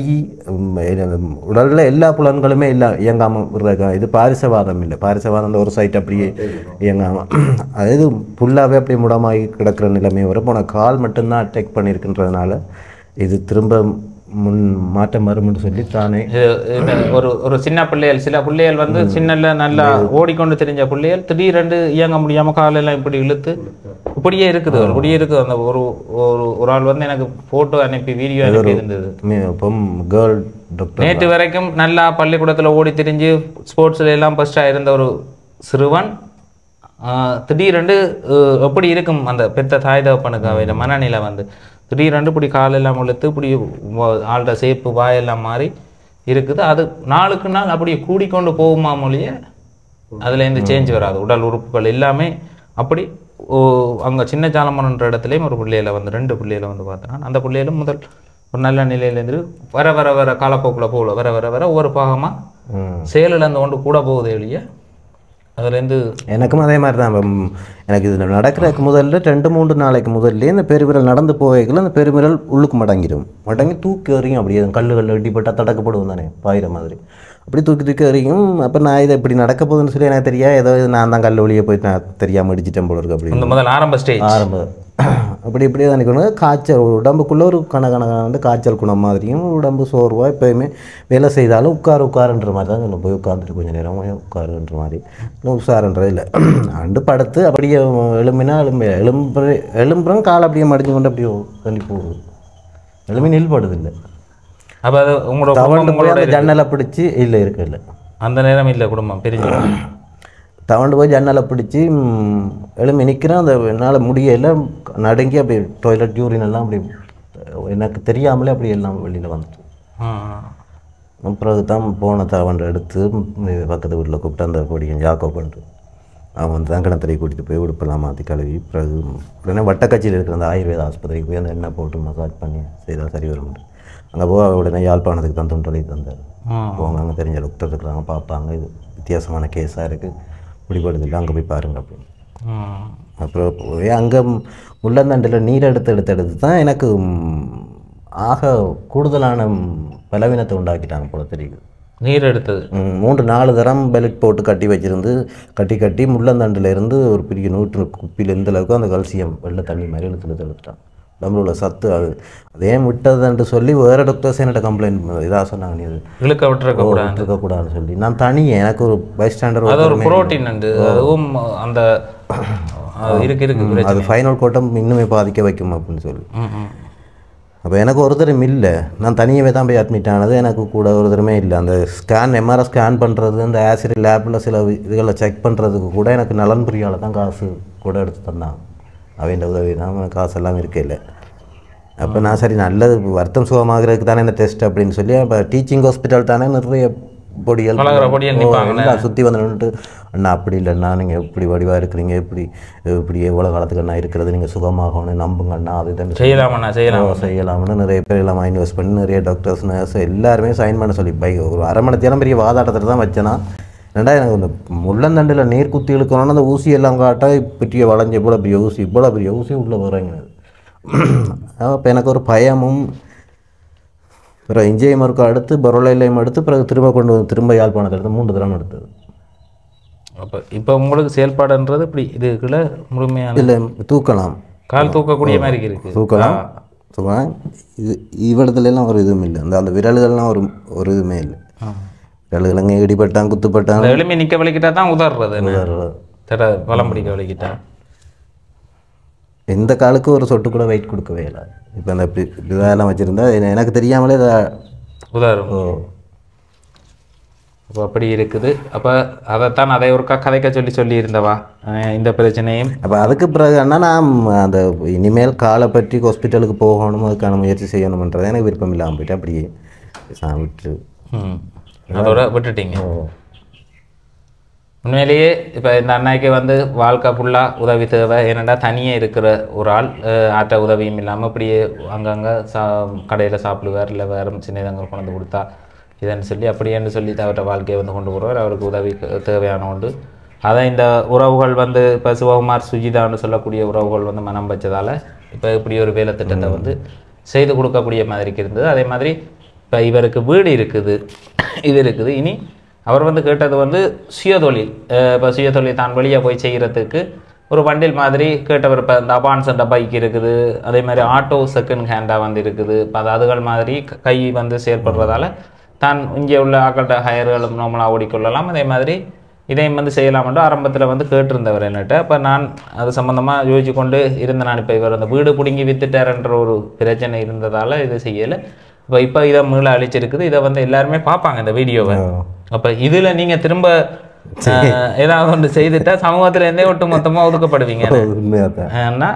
Speaker 1: உடலில் எல்லா புலன்களுமே இல்லை இயங்காமல் விடுறதுக்கு இது பாரிசவாதம் இல்லை பாரிசவாதம் அந்த ஒரு சைட் அப்படியே இயங்காமல் அதாவது ஃபுல்லாகவே அப்படியே முடமாகி கிடக்கிற நிலைமை வரும் போன கால் மட்டும்தான் அட்டாக் பண்ணியிருக்குன்றதுனால இது திரும்ப முன் மாற்றம் வரும்னு சொல்லி தானே
Speaker 2: இது இது ஒரு ஒரு சின்ன பிள்ளைகள் சில பிள்ளைகள் வந்து சின்னல நல்லா ஓடிக்கொண்டு தெரிஞ்ச பிள்ளைகள் திடீரென்று இயங்க முடியாம காலெல்லாம் இப்படி இழுத்து இப்படியே இருக்குது இப்படியே இருக்குது அந்த ஒரு ஒரு ஒரு ஆள் வந்து எனக்கு போட்டோ அனுப்பி வீடியோ அனுப்பி இருந்தது
Speaker 1: மீ- இப்போ கேர்ள் டாக்டர்
Speaker 2: நேற்று வரைக்கும் நல்லா பள்ளிக்கூடத்துல ஓடி திரிஞ்சு ஸ்போர்ட்ஸ்ல எல்லாம் ஃபர்ஸ்டாக இருந்த ஒரு சிறுவன் ஆஹ், திடீரென்று அஹ், எப்படி இருக்கும் அந்த பெத்த தாய் தகப்பனுக்கு அவையில மனநிலை வந்து திடீரென்று இப்படி காலெல்லாம் இழுத்து இப்படி வ- ஆள்ற சேப்பு வாயெல்லாம் மாறி இருக்குது அது நாளுக்கு நாள் அப்படியே கூடிக்கொண்டு போகுமா மொழிய அதுல இருந்து சேஞ்ச் வராது உடல் உறுப்புகள் எல்லாமே அப்படி ஓ அங்க சின்ன சாலமன்ற இடத்துலையும் ஒரு பிள்ளையில வந்து ரெண்டு பிள்ளையில வந்து பார்த்தேன் அந்த பிள்ளையில முதல் ஒரு நல்ல நிலையிலேருந்து வர வர வர காலப்போக்குல போகல வர வர வர ஒவ்வொரு பாகமா
Speaker 1: ம்.
Speaker 2: செயலிழந்து கொண்டு கூட போகுதே ஒழிய அதுலேருந்து
Speaker 1: எனக்கும் அதே மாதிரி தான் ம், எனக்கு இது நடக்கிறதுக்கு முதல்ல ரெண்டு மூன்று நாளைக்கு முதல்ல இந்த பெருவிரல் நடந்து போவைக்குள்ள அந்த பெருவிரல் உள்ளுக்கு மடங்கிடும் மடங்கி தூக்கி எறியும் அப்படியே கல்லுகள் அடிப்பட்டா தடக்கப்படும் தானே பாயிற மாதிரி அப்படி தூக்கி தூக்கி எறியும் அப்போ நான் இதை இப்படி நடக்க போகுதுன்னு சொல்லி எனக்கு தெரியா ஏதோ இது நான் தான் கல் வழியே போய் நான் தெரியாமல் அடிச்சிட்டேன் போல இருக்கு அப்படி
Speaker 2: இந்த முதல் ஆரம்ப ஸ்டேஜ்
Speaker 1: ஆரம்ப அப்படி இப்படி தான் நிற்கணும் காய்ச்சல் உடம்புக்குள்ளே ஒரு கணக்கணக்கான வந்து காய்ச்சல் குணம் மாதிரியும் உடம்பு சோர்வாக எப்போயுமே வேலை செய்தாலும் உட்காரு உட்காருன்ற மாதிரி தான் சொல்லும் போய் உட்காந்துட்டு கொஞ்சம் நேரம் போய் உட்காருன்ற மாதிரி இன்னும் உஷாருன்றது இல்லை அண்டு படுத்து அப்படியே எலும்பினா எலும்பு எலும்பு எலும்புறம் கால் அப்படியே மடிஞ்சு கொண்டு அப்படியே தள்ளி போகுது எலும்பி நில்படுது இல்லை
Speaker 2: அப்ப அது உங்களோட
Speaker 1: தவண்டு
Speaker 2: குடும்பம்
Speaker 1: போய்
Speaker 2: உங்களோட
Speaker 1: அந்த ஜன்னலை பிடிச்சி இல்லை இருக்கு இல்லை
Speaker 2: அந்த நேரம் இல்லை குடும்பம் பிரிஞ்சு
Speaker 1: தவண்டு போய் ஜன்னலை பிடிச்சி ம், எழும்பி நிற்கிறேன் அந்த என்னால் முடியல நடுங்கி அப்படி டாய்லெட் யூரின் எல்லாம் அப்படி எனக்கு தெரியாமலே அப்படி எல்லாம் வெளியில் வந்துட்டு
Speaker 2: ஆ.
Speaker 1: பிறகு தான் போன தவண்டை எடுத்து ம், பக்கத்து வீட்டில் கூப்பிட்டு அந்த பொடியன் ஜாக்கோ பண்ணிட்டு அவன் வந்து தான் கிணத்துறை கூட்டிகிட்டு போய் உடுப்பெல்லாம் மாற்றி கழுவி பிறகு உடனே வட்டக்கட்சியில் இருக்கிற அந்த ஆயுர்வேத ஆஸ்பத்திரிக்கு போய் அந்த எண்ணெய் போட்டு மசாஜ் பண்ணி செய்தால் சரி வரும் அங்கே போக உடனே யாழ்ப்பாணத்துக்கு தான் தொண்டொழி தந்தார்
Speaker 2: ஆ.
Speaker 1: போங்க அங்கே தெரிஞ்ச டாக்டர் இருக்கிறாங்க பார்ப்பாங்க இது வித்தியாசமான கேஸாக இருக்குது பிடிபடுது இல்லை அங்கே போய் பாருங்க அப்படின்னு
Speaker 2: ம்.
Speaker 1: அப்புறம் போய் அங்கே முள்ளந்தண்டில் நீர் எடுத்து எடுத்து எடுத்து தான் எனக்கு ம், ஆக கூடுதலான ம், பலவீனத்தை உண்டாக்கிட்டாங்க போல தெரியுது
Speaker 2: நீர் எடுத்தது
Speaker 1: ம், மூன்று நாலு தரம் பெலட் போட்டு கட்டி வச்சிருந்து கட்டி கட்டி முள்ளந்தண்டுல இருந்து ஒரு பெரிய நூற்று குப்பியில் எந்த அளவுக்கு அந்த கல்சியம் வெள்ளை தண்ணி மாதிரி இழுத்து இழுத்து எடுத்துட்டான் உடம்புல உள்ள சத்து அது அதே விட்டதுன்ட்டு சொல்லி வேறு டாக்டர்ஸ் என்கிட்ட கம்ப்ளைண்ட் இதாக சொன்னாங்க நீ அது
Speaker 2: இழுக்க விட்டுருக்க கூடாது
Speaker 1: இருக்கக்கூடாதுன்னு சொல்லி நான் தனியே எனக்கு ஒரு பைஸ்டாண்டர்
Speaker 2: அது ஒரு புரோட்டீன் உண்டு அதுவும் அந்த அது இருக்கு இருக்கு பிரச்சனை.
Speaker 1: அது ஃபைனல் கோட்டம் இன்னுமே பாதிக்க வைக்கும் அப்படின்னு சொல்லி
Speaker 2: ம், ம்.
Speaker 1: அப்போ எனக்கு ஒருத்தரும் இல்லை நான் தனியாகவே தான் போய் அட்மிட் ஆனது எனக்கு கூட ஒருத்தருமே இல்லை அந்த ஸ்கேன் எம்ஆர்ஐ ஸ்கேன் பண்ணுறது இந்த ஆசிட் லேபில் சில இதுகளை செக் பண்ணுறதுக்கு கூட எனக்கு நலன் புரியால தான் காசு கூட எடுத்து தந்தாங்க அவன் உதவி தான் காசு எல்லாம் இருக்கே இல்லை அப்போ நான் சரி நல்லது வருத்தம் சுகமாகிறதுக்கு தானே இந்த டெஸ்ட் அப்படின்னு சொல்லி அப்போ டீச்சிங் ஹாஸ்பிட்டல் தானே நிறைய பொடிகள்
Speaker 2: பலகார பொடிகள் நிப்பாங்கண்ணே.
Speaker 1: சுற்றி வந்து நின்றுட்டு அண்ணா அப்படி இல்லைண்ணா நீங்கள் எப்படி வடிவாக இருக்கிறீங்க எப்படி இப்படி எவ்வளோ காலத்துக்கு அண்ணா இருக்கிறது நீங்கள் சுகமாகணும் நம்புங்க அண்ணா அது தான்
Speaker 2: செய்யலாமண்ணா செய்யலாம்
Speaker 1: ஓ, செய்யலாம்னு நிறைய பேர் எல்லாம் இன்வெஸ்ட் பண்ணி நிறைய டாக்டர்ஸ் நர்ஸ் எல்லாருமே சைன் பண்ண சொல்லி பை ஒரு அரை மணி நேரம் பெரிய வாதாட்டத்தில் தான் வச்சேன்னா ரெண்டா எனக்கு இந்த முள்ளந்தண்டில் நீர் குத்தி இழுக்கணும்னு அந்த ஊசி எல்லாம் காட்டா பெரிய வளைஞ்சு இவ்வளோ பெரிய ஊசி இவ்வளோ பெரிய ஊசி உள்ளே வர்றாங்க அப்போ எனக்கு ஒரு பயமும் பிறகு இஞ்சையம் இருக்கும் அடுத்து பரோலையிலையும் எடுத்து பிறகு திரும்ப கொண்டு வந்து திரும்ப யாழ்ப்பாணத்தில் எடுத்து மூன்று தரம் எடுத்தது
Speaker 2: அப்போ இப்போ உங்களுக்கு செயல்பாடுன்றது இப்படி இதுக்குள்ள முழுமையான
Speaker 1: இல்லை தூக்கலாம்
Speaker 2: கால் தூக்கக்கூடிய மாதிரி இருக்கு
Speaker 1: தூக்கலாம் தூக்கலாம் இது இவ்விடத்துல எல்லாம் ஒரு இதுவும் இல்லை அந்த அந்த விரல்கள்லாம் ஒரு ஒரு இதுவுமே இல்லை விரல்கள் அங்கே இடிபட்டான் குத்துப்பட்டான்
Speaker 2: அந்த எலும்பி நிக்க வலிக்கிட்டா தான் உதறது என்ன?
Speaker 1: உதறது.
Speaker 2: தட பலம் பிடிக்க வலிக்கிட்டா
Speaker 1: எந்த காலுக்கு ஒரு சொட்டு கூட வெயிட் கொடுக்கவே இல்லை இப்போ அந்த இப்படி இதெல்லாம் வச்சுருந்தா எனக்கு தெரியாமலே இதை
Speaker 2: உதாரணம்
Speaker 1: ஓ
Speaker 2: அப்போ அப்படி இருக்குது அப்போ அதைத்தான் அதை ஒருக்கா கதைக்க சொல்லி சொல்லி இருந்தவா அஹ் இந்த பிரச்சனையும்
Speaker 1: அப்போ அதுக்கு பிறகு அண்ணா நான் அந்த இனிமேல் காலை பற்றி ஹாஸ்பிட்டலுக்கு போகணும் அதுக்கான முயற்சி செய்யணுமன்றது எனக்கு விருப்பம் இல்லாமல் போயிட்டு அப்படியே நான் விட்டு
Speaker 2: ம், அதோட விட்டுட்டீங்க உண்மையிலேயே இப்போ இந்த அண்ணாக்கு வந்து வாழ்க்கை ஃபுல்லாக உதவி தேவை ஏன்னாடா தனியே இருக்கிற ஒரு ஆள் அஹ், ஆற்ற உதவியும் இல்லாமல் இப்படியே அங்கங்கே சா கடையில் சாப்பிடுவார் இல்லை வேறு சின்னதங்க கொண்டு வந்து கொடுத்தா இதன்னு சொல்லி அப்படியேன்னு சொல்லி அவர்கிட்ட வாழ்க்கையை வந்து கொண்டு போகிறவர் அவருக்கு உதவி தேவையான உண்டு அதை இந்த உறவுகள் வந்து இப்போ சிவகுமார் சுஜிதான்னு சொல்லக்கூடிய உறவுகள் வந்து மனம் வச்சதால் இப்போ இப்படி ஒரு வேலை திட்டத்தை வந்து செய்து கொடுக்கக்கூடிய மாதிரிக்கு இருந்தது அதே மாதிரி இப்போ இவருக்கு வீடு இருக்குது இது இருக்குது இனி அவர் வந்து கேட்டது வந்து சுயதொழில் இப்போ சுயதொழில் தான் வெளியே போய் செய்கிறதுக்கு ஒரு வண்டில் மாதிரி கேட்டவர் இப்போ இந்த அபான்சண்ட பைக் இருக்குது அதே மாதிரி ஆட்டோ செகண்ட் ஹேண்டாக வந்து இருக்குது இப்போ அது அதுகள் மாதிரி க- கை வந்து செயல்படுறதால தான் இங்கே உள்ள ஆக்கள்கிட்ட ஹயர்களும் நார்மலாக ஓடிக்கொள்ளலாம் அதே மாதிரி இதையும் வந்து செய்யலாம்னு ஆரம்பத்தில் வந்து கேட்டிருந்தவர் என்னட்ட அப்போ நான் அது சம்மந்தமாக யோசிச்சு கொண்டு இருந்த நான் இப்போ இவர் அந்த வீடு பிடுங்கி வித்துட்டாருன்ற ஒரு பிரச்சனை இருந்ததால் இது செய்யலை இப்போ இப்போ இதை மீள அழிச்சிருக்குது இதை வந்து எல்லாருமே பார்ப்பாங்க இந்த வீடியோவை அப்போ இதில் நீங்கள் திரும்ப அஹ், ஏதாவது ஒன்று செய்துட்டா சமூகத்துல இருந்தே ஒட்டு மொத்தமாக ஒதுக்கப்படுவீங்க
Speaker 1: உண்மையாக தான்
Speaker 2: ஏன்னா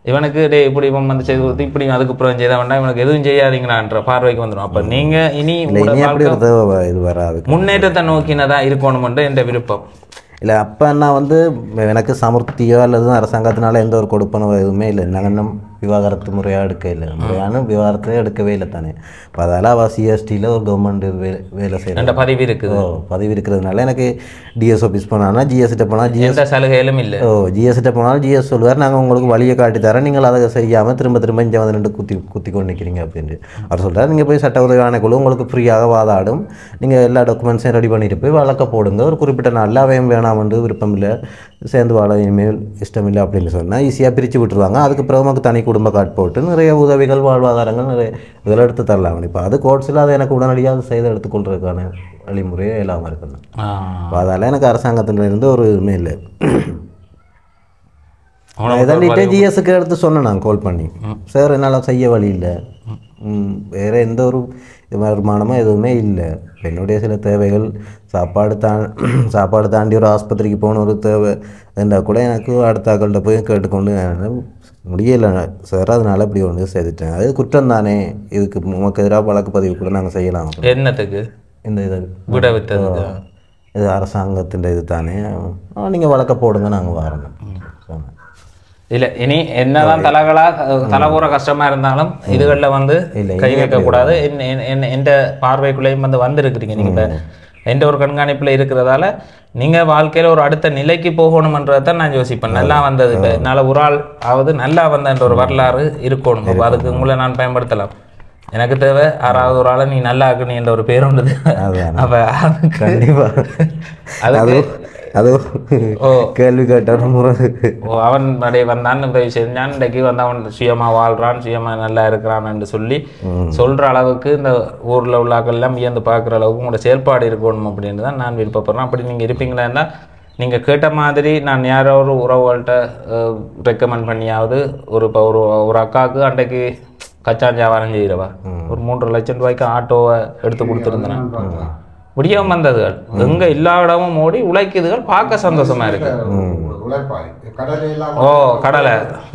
Speaker 2: இவனுக்கு டே இப்படி இவன் வந்து செய்து கொடுத்து இப்படி அதுக்கப்புறம் செய்த வேண்டாம் இவனுக்கு எதுவும் செய்யாதீங்களான்ற பார்வைக்கு வந்துடும் அப்ப நீங்க இனி
Speaker 1: இல்லை
Speaker 2: உங்களோட
Speaker 1: இனி அப்படி
Speaker 2: வாழ்க்கை
Speaker 1: ஒரு தேவை வ- இது வராது
Speaker 2: முன்னேற்றத்தை நோக்கினதா இருக்கணும்ன்ற என்ற விருப்பம்
Speaker 1: இல்லை அப்போ நான் வந்து எனக்கு சமர்த்தியோ அல்லது அரசாங்கத்தினால எந்த ஒரு கொடுப்பனோ எதுவுமே இல்லை நாங்கள் இன்னும் விவாகரத்து முறையாக எடுக்க இல்லை முறையான விவாகரத்தை எடுக்கவே இல்லை தானே இப்போ அதால் அவள் சிஎஸ்டியில் ஒரு கவர்மெண்ட் வே வேலை செய்கிறேன்
Speaker 2: என்ற பதிவு இருக்குது
Speaker 1: ஓ பதவி இருக்கிறதுனால எனக்கு டிஎஸ் ஆஃபீஸ் போனான்னா ஜிஎஸ்கிட்ட போனால் ஜிஎஸ்
Speaker 2: எந்த சலுகையிலும் இல்லை
Speaker 1: ஓ ஜிஎஸ்கிட்ட போனாலும் ஜிஎஸ் சொல்லுவார் நாங்கள் உங்களுக்கு வழியை காட்டி தரேன் நீங்கள் அதை செய்யாமல் திரும்ப திரும்ப இங்கே வந்து ரெண்டு குத்தி குத்தி கொண்டு நிற்கிறீங்க அப்படின்ட்டு அவர் சொல்கிறார் நீங்கள் போய் சட்ட உதவி ஆணைக்குழு உங்களுக்கு ஃப்ரீயாக வாதாடும் நீங்கள் எல்லா டாக்குமெண்ட்ஸையும் ரெடி பண்ணிட்டு போய் வழக்க போடுங்க ஒரு குறிப்பிட்ட நாளில் அவன் வேணாமண்டு விருப்பம் இல்லை சேர்ந்து வாழ இனிமேல் இஷ்டம் இல்லை அப்படின்னு சொன்னால் ஈஸியாக பிரித்து விட்டுருவாங்க அதுக்கு பிறகு நமக்கு தனி குடும்ப கார்டு போட்டு நிறைய உதவிகள் வாழ்வாதாரங்கள் நிறைய இதெல்லாம் எடுத்து தரலாம் இப்போ அது கோர்ட்ஸில் அதை எனக்கு உடனடியாக செய்து எடுத்துக்கொள்றதுக்கான வழிமுறையே இல்லாமல் இருக்கணும்
Speaker 2: ஆ.
Speaker 1: அப்ப அதால எனக்கு அரசாங்கத்துல இருந்து ஒரு இதுவுமே இல்லை
Speaker 2: உனக்கு
Speaker 1: இதாண்டிட்டு ஜிஎஸ்க்கு எடுத்து சொன்னேன் நான் கால் பண்ணி சார் என்னால் செய்ய வழி இல்லை ம், வேற எந்த ஒரு வருமானமும் எதுவுமே இல்லை என்னுடைய சில தேவைகள் சாப்பாடு தா சாப்பாடு தாண்டி ஒரு ஆஸ்பத்திரிக்கு போகணும் ஒரு தேவை இருந்தால் கூட எனக்கு அடுத்த ஆக்கள்கிட்ட போய் கேட்டுக்கொண்டு நான் முடியலை சார் அதனால இப்படி ஒன்று செய்துட்டேன் அது குற்றம் தானே இதுக்கு உமக்கு எதிராக வழக்கு பதிவு கூட நாங்கள் செய்யலாம்
Speaker 2: என்னத்துக்கு
Speaker 1: இந்த இது
Speaker 2: விட வித்ததுக்கு
Speaker 1: இது அரசாங்கத்தின் இது தானே நீங்கள் வழக்க போடுங்க நாங்கள் வரணும் சொன்னேன்
Speaker 2: இல்ல இனி என்னதான் தலைகளா தலைபூர கஷ்டமா இருந்தாலும் இதுகள்ல வந்து
Speaker 1: இல்ல,
Speaker 2: கை வைக்க கூடாது என்- என்- என்- எந்த பார்வைக்குள்ளேயும் வந்து வந்திருக்கிறீங்க நீங்க இப்ப எந்த ஒரு கண்காணிப்புல இருக்கிறதால நீங்க வாழ்க்கையில ஒரு அடுத்த நிலைக்கு போகணும்ன்றதை தான் நான் யோசிப்பேன் நல்லா வந்தது இப்ப என்னால ஒரு ஆள் ஆவது நல்லா வந்தன்ற ஒரு வரலாறு இருக்கணும் அப்ப அதுக்கு உங்களை நான் பயன்படுத்தலாம் எனக்கு தேவை ஆறாவது ஒரு ஆளை நீ நல்லா ஆக்குனி என்ற ஒரு பேர் உண்டு
Speaker 1: அதான்.
Speaker 2: அப்ப அதுக்கு
Speaker 1: கண்டிப்பாக அது அது
Speaker 2: ஓ.
Speaker 1: கேள்வி கேட்ட முறை
Speaker 2: ஓ அவன் அப்படியே வந்தான் உதவி செஞ்சான் இன்றைக்கு வந்து அவன் சுயமா வாழ்றான் சுயமா நல்லா இருக்கிறான்னு சொல்லி சொல்ற அளவுக்கு இந்த ஊர்ல உள்ளாக்கள் எல்லாம் வியந்து பார்க்குற அளவுக்கு உங்களோட செயல்பாடு இருக்கணும் அப்படின்னு தான் நான் விருப்பப்படுறேன் அப்படி நீங்க இருப்பீங்களா இருந்தால் நீங்க கேட்ட மாதிரி நான் யாரோ ஒரு உறவுகள்கிட்ட ரெக்கமெண்ட் பண்ணியாவது ஒரு இப்போ ஒரு ஒரு அக்காவுக்கு அன்றைக்கு கச்சான் வியாபாரம் செய்கிறவா ஒரு மூன்று லட்சம் ரூபாய்க்கு ஆட்டோவை எடுத்து கொடுத்துருந்தேன் முடியாம வந்ததுகள் எங்க எல்லா இடமும் ஓடி உழைக்குதுகள் பார்க்க சந்தோஷமா இருக்கு
Speaker 3: உழைப்பாய் கடலையெல்லாம்
Speaker 2: ஓ கடலை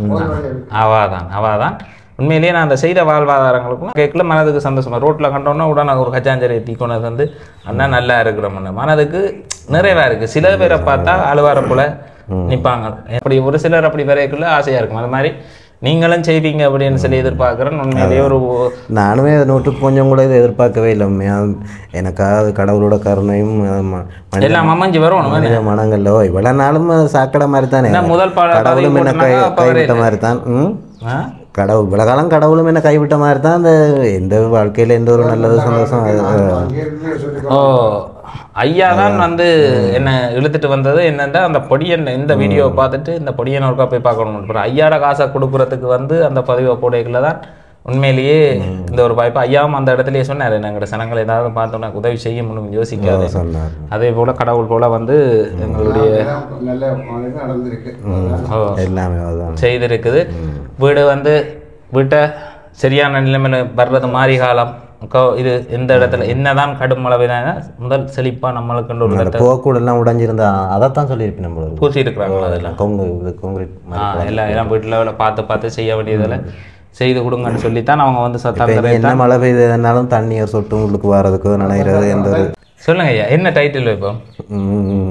Speaker 2: அவாதான் அவாதான் உண்மையிலேயே நான் அந்த செய்த வாழ்வாதாரங்களுக்கும் கேட்கல மனதுக்கு சந்தோஷமா ரோட்டில் கண்டோன்னா உடனே ஒரு கச்சாஞ்சரை தீ கொண்டு வந்து அண்ணா நல்லா இருக்கிறோம்னு மனதுக்கு நிறைவா இருக்கு சில பேரை பார்த்தா அழுவார போல நிப்பாங்க அப்படி ஒரு சிலர் அப்படி வரைக்குள்ள ஆசையா இருக்கும் அது மாதிரி நீங்களும் செய்வீங்க அப்படின்னு சொல்லி எதிர்பார்க்குறேன் உண்மையிலேயே ஒரு
Speaker 1: நானுமே அதை நோட்டு கொஞ்சம் கூட இதை எதிர்பார்க்கவே இல்லை உண்மையா. எனக்காக கடவுளோட கருணையும் அஹ், ம- மனித
Speaker 2: எல்லாம் அமைஞ்சு வரும்
Speaker 1: மனித மனங்கள்ல ஓ, இவ்வளவு நாளும் சாக்கடை மாதிரி தானே
Speaker 2: என்ன முதல் பாட
Speaker 1: கடவுளும் என்ன கை
Speaker 2: பதிவு போட்டுனாங்க,
Speaker 1: கைவிட்ட மாதிரி தான் ம்
Speaker 2: ஆ?
Speaker 1: கடவுள் இவ்வளவு காலம் கடவுளும் என்ன கைவிட்ட மாதிரி தான் அந்த எந்த வாழ்க்கையில எந்த ஒரு நல்லது சந்தோஷம் அது, அஹ்,
Speaker 3: அங்கிருந்து சொல்லி
Speaker 2: ஓ ஐயா தான் வந்து என்ன இழுத்துட்டு வந்தது என்னன்னா அந்த பொடியன் இந்த வீடியோவை பார்த்துட்டு இந்த பொடியன் ஒருக்கா போய் பார்க்கணும் அப்புறம் ஐயாட காசை கொடுக்கறதுக்கு வந்து அந்த பதிவை போடைக்குள்ள தான் உண்மையிலேயே இந்த ஒரு வாய்ப்பு ஐயாவும் அந்த இடத்துலயே சொன்னார் எங்களோட சனங்கள் ஏதாவது பார்த்தோம்னா உதவி செய்ய முடியும் யோசிக்காது
Speaker 1: சொன்னார்
Speaker 2: அதே போல கடவுள் போல வந்து எங்களுடைய
Speaker 3: நல்ல இது நடந்திருக்கு
Speaker 2: ஓ,
Speaker 1: எல்லாமே அதுதான்
Speaker 2: செய்திருக்குது வீடு வந்து வீட்டை சரியான நிலைமையில வர்றது மாறி காலம் கோ- இது எந்த இடத்துல என்னதான் கடும் மழை பெய்தாலும் முதல் செழிப்பா நம்மளுக்கு ஒரு
Speaker 1: அந்த
Speaker 2: இடத்தை
Speaker 1: போக்கூட எல்லாம் உடைஞ்சிருந்தா அதைத்தான் சொல்லியிருப்பேன் நம்மள
Speaker 2: பூசி இருக்கிறாங்களா அதெல்லாம்
Speaker 1: கொங்கு இது கொங்கிரீட்
Speaker 2: ஆ, எல்லாம் எல்லாம் வீட்டில் பார்த்து பார்த்து செய்ய வேண்டியதில் செய்து கொடுங்கன்னு சொல்லித்தான் அவங்க வந்து சத்தம்
Speaker 1: இப்போ என்ன மழை பெய்யுதுனாலும் தண்ணி ஒரு சொட்டு உள்ளுக்கு வர்றதுக்கோ நினைக்கிறது எந்த ஒரு
Speaker 2: சொல்லுங்க ஐயா என்ன டைட்டில் வைப்போம்
Speaker 1: ம்,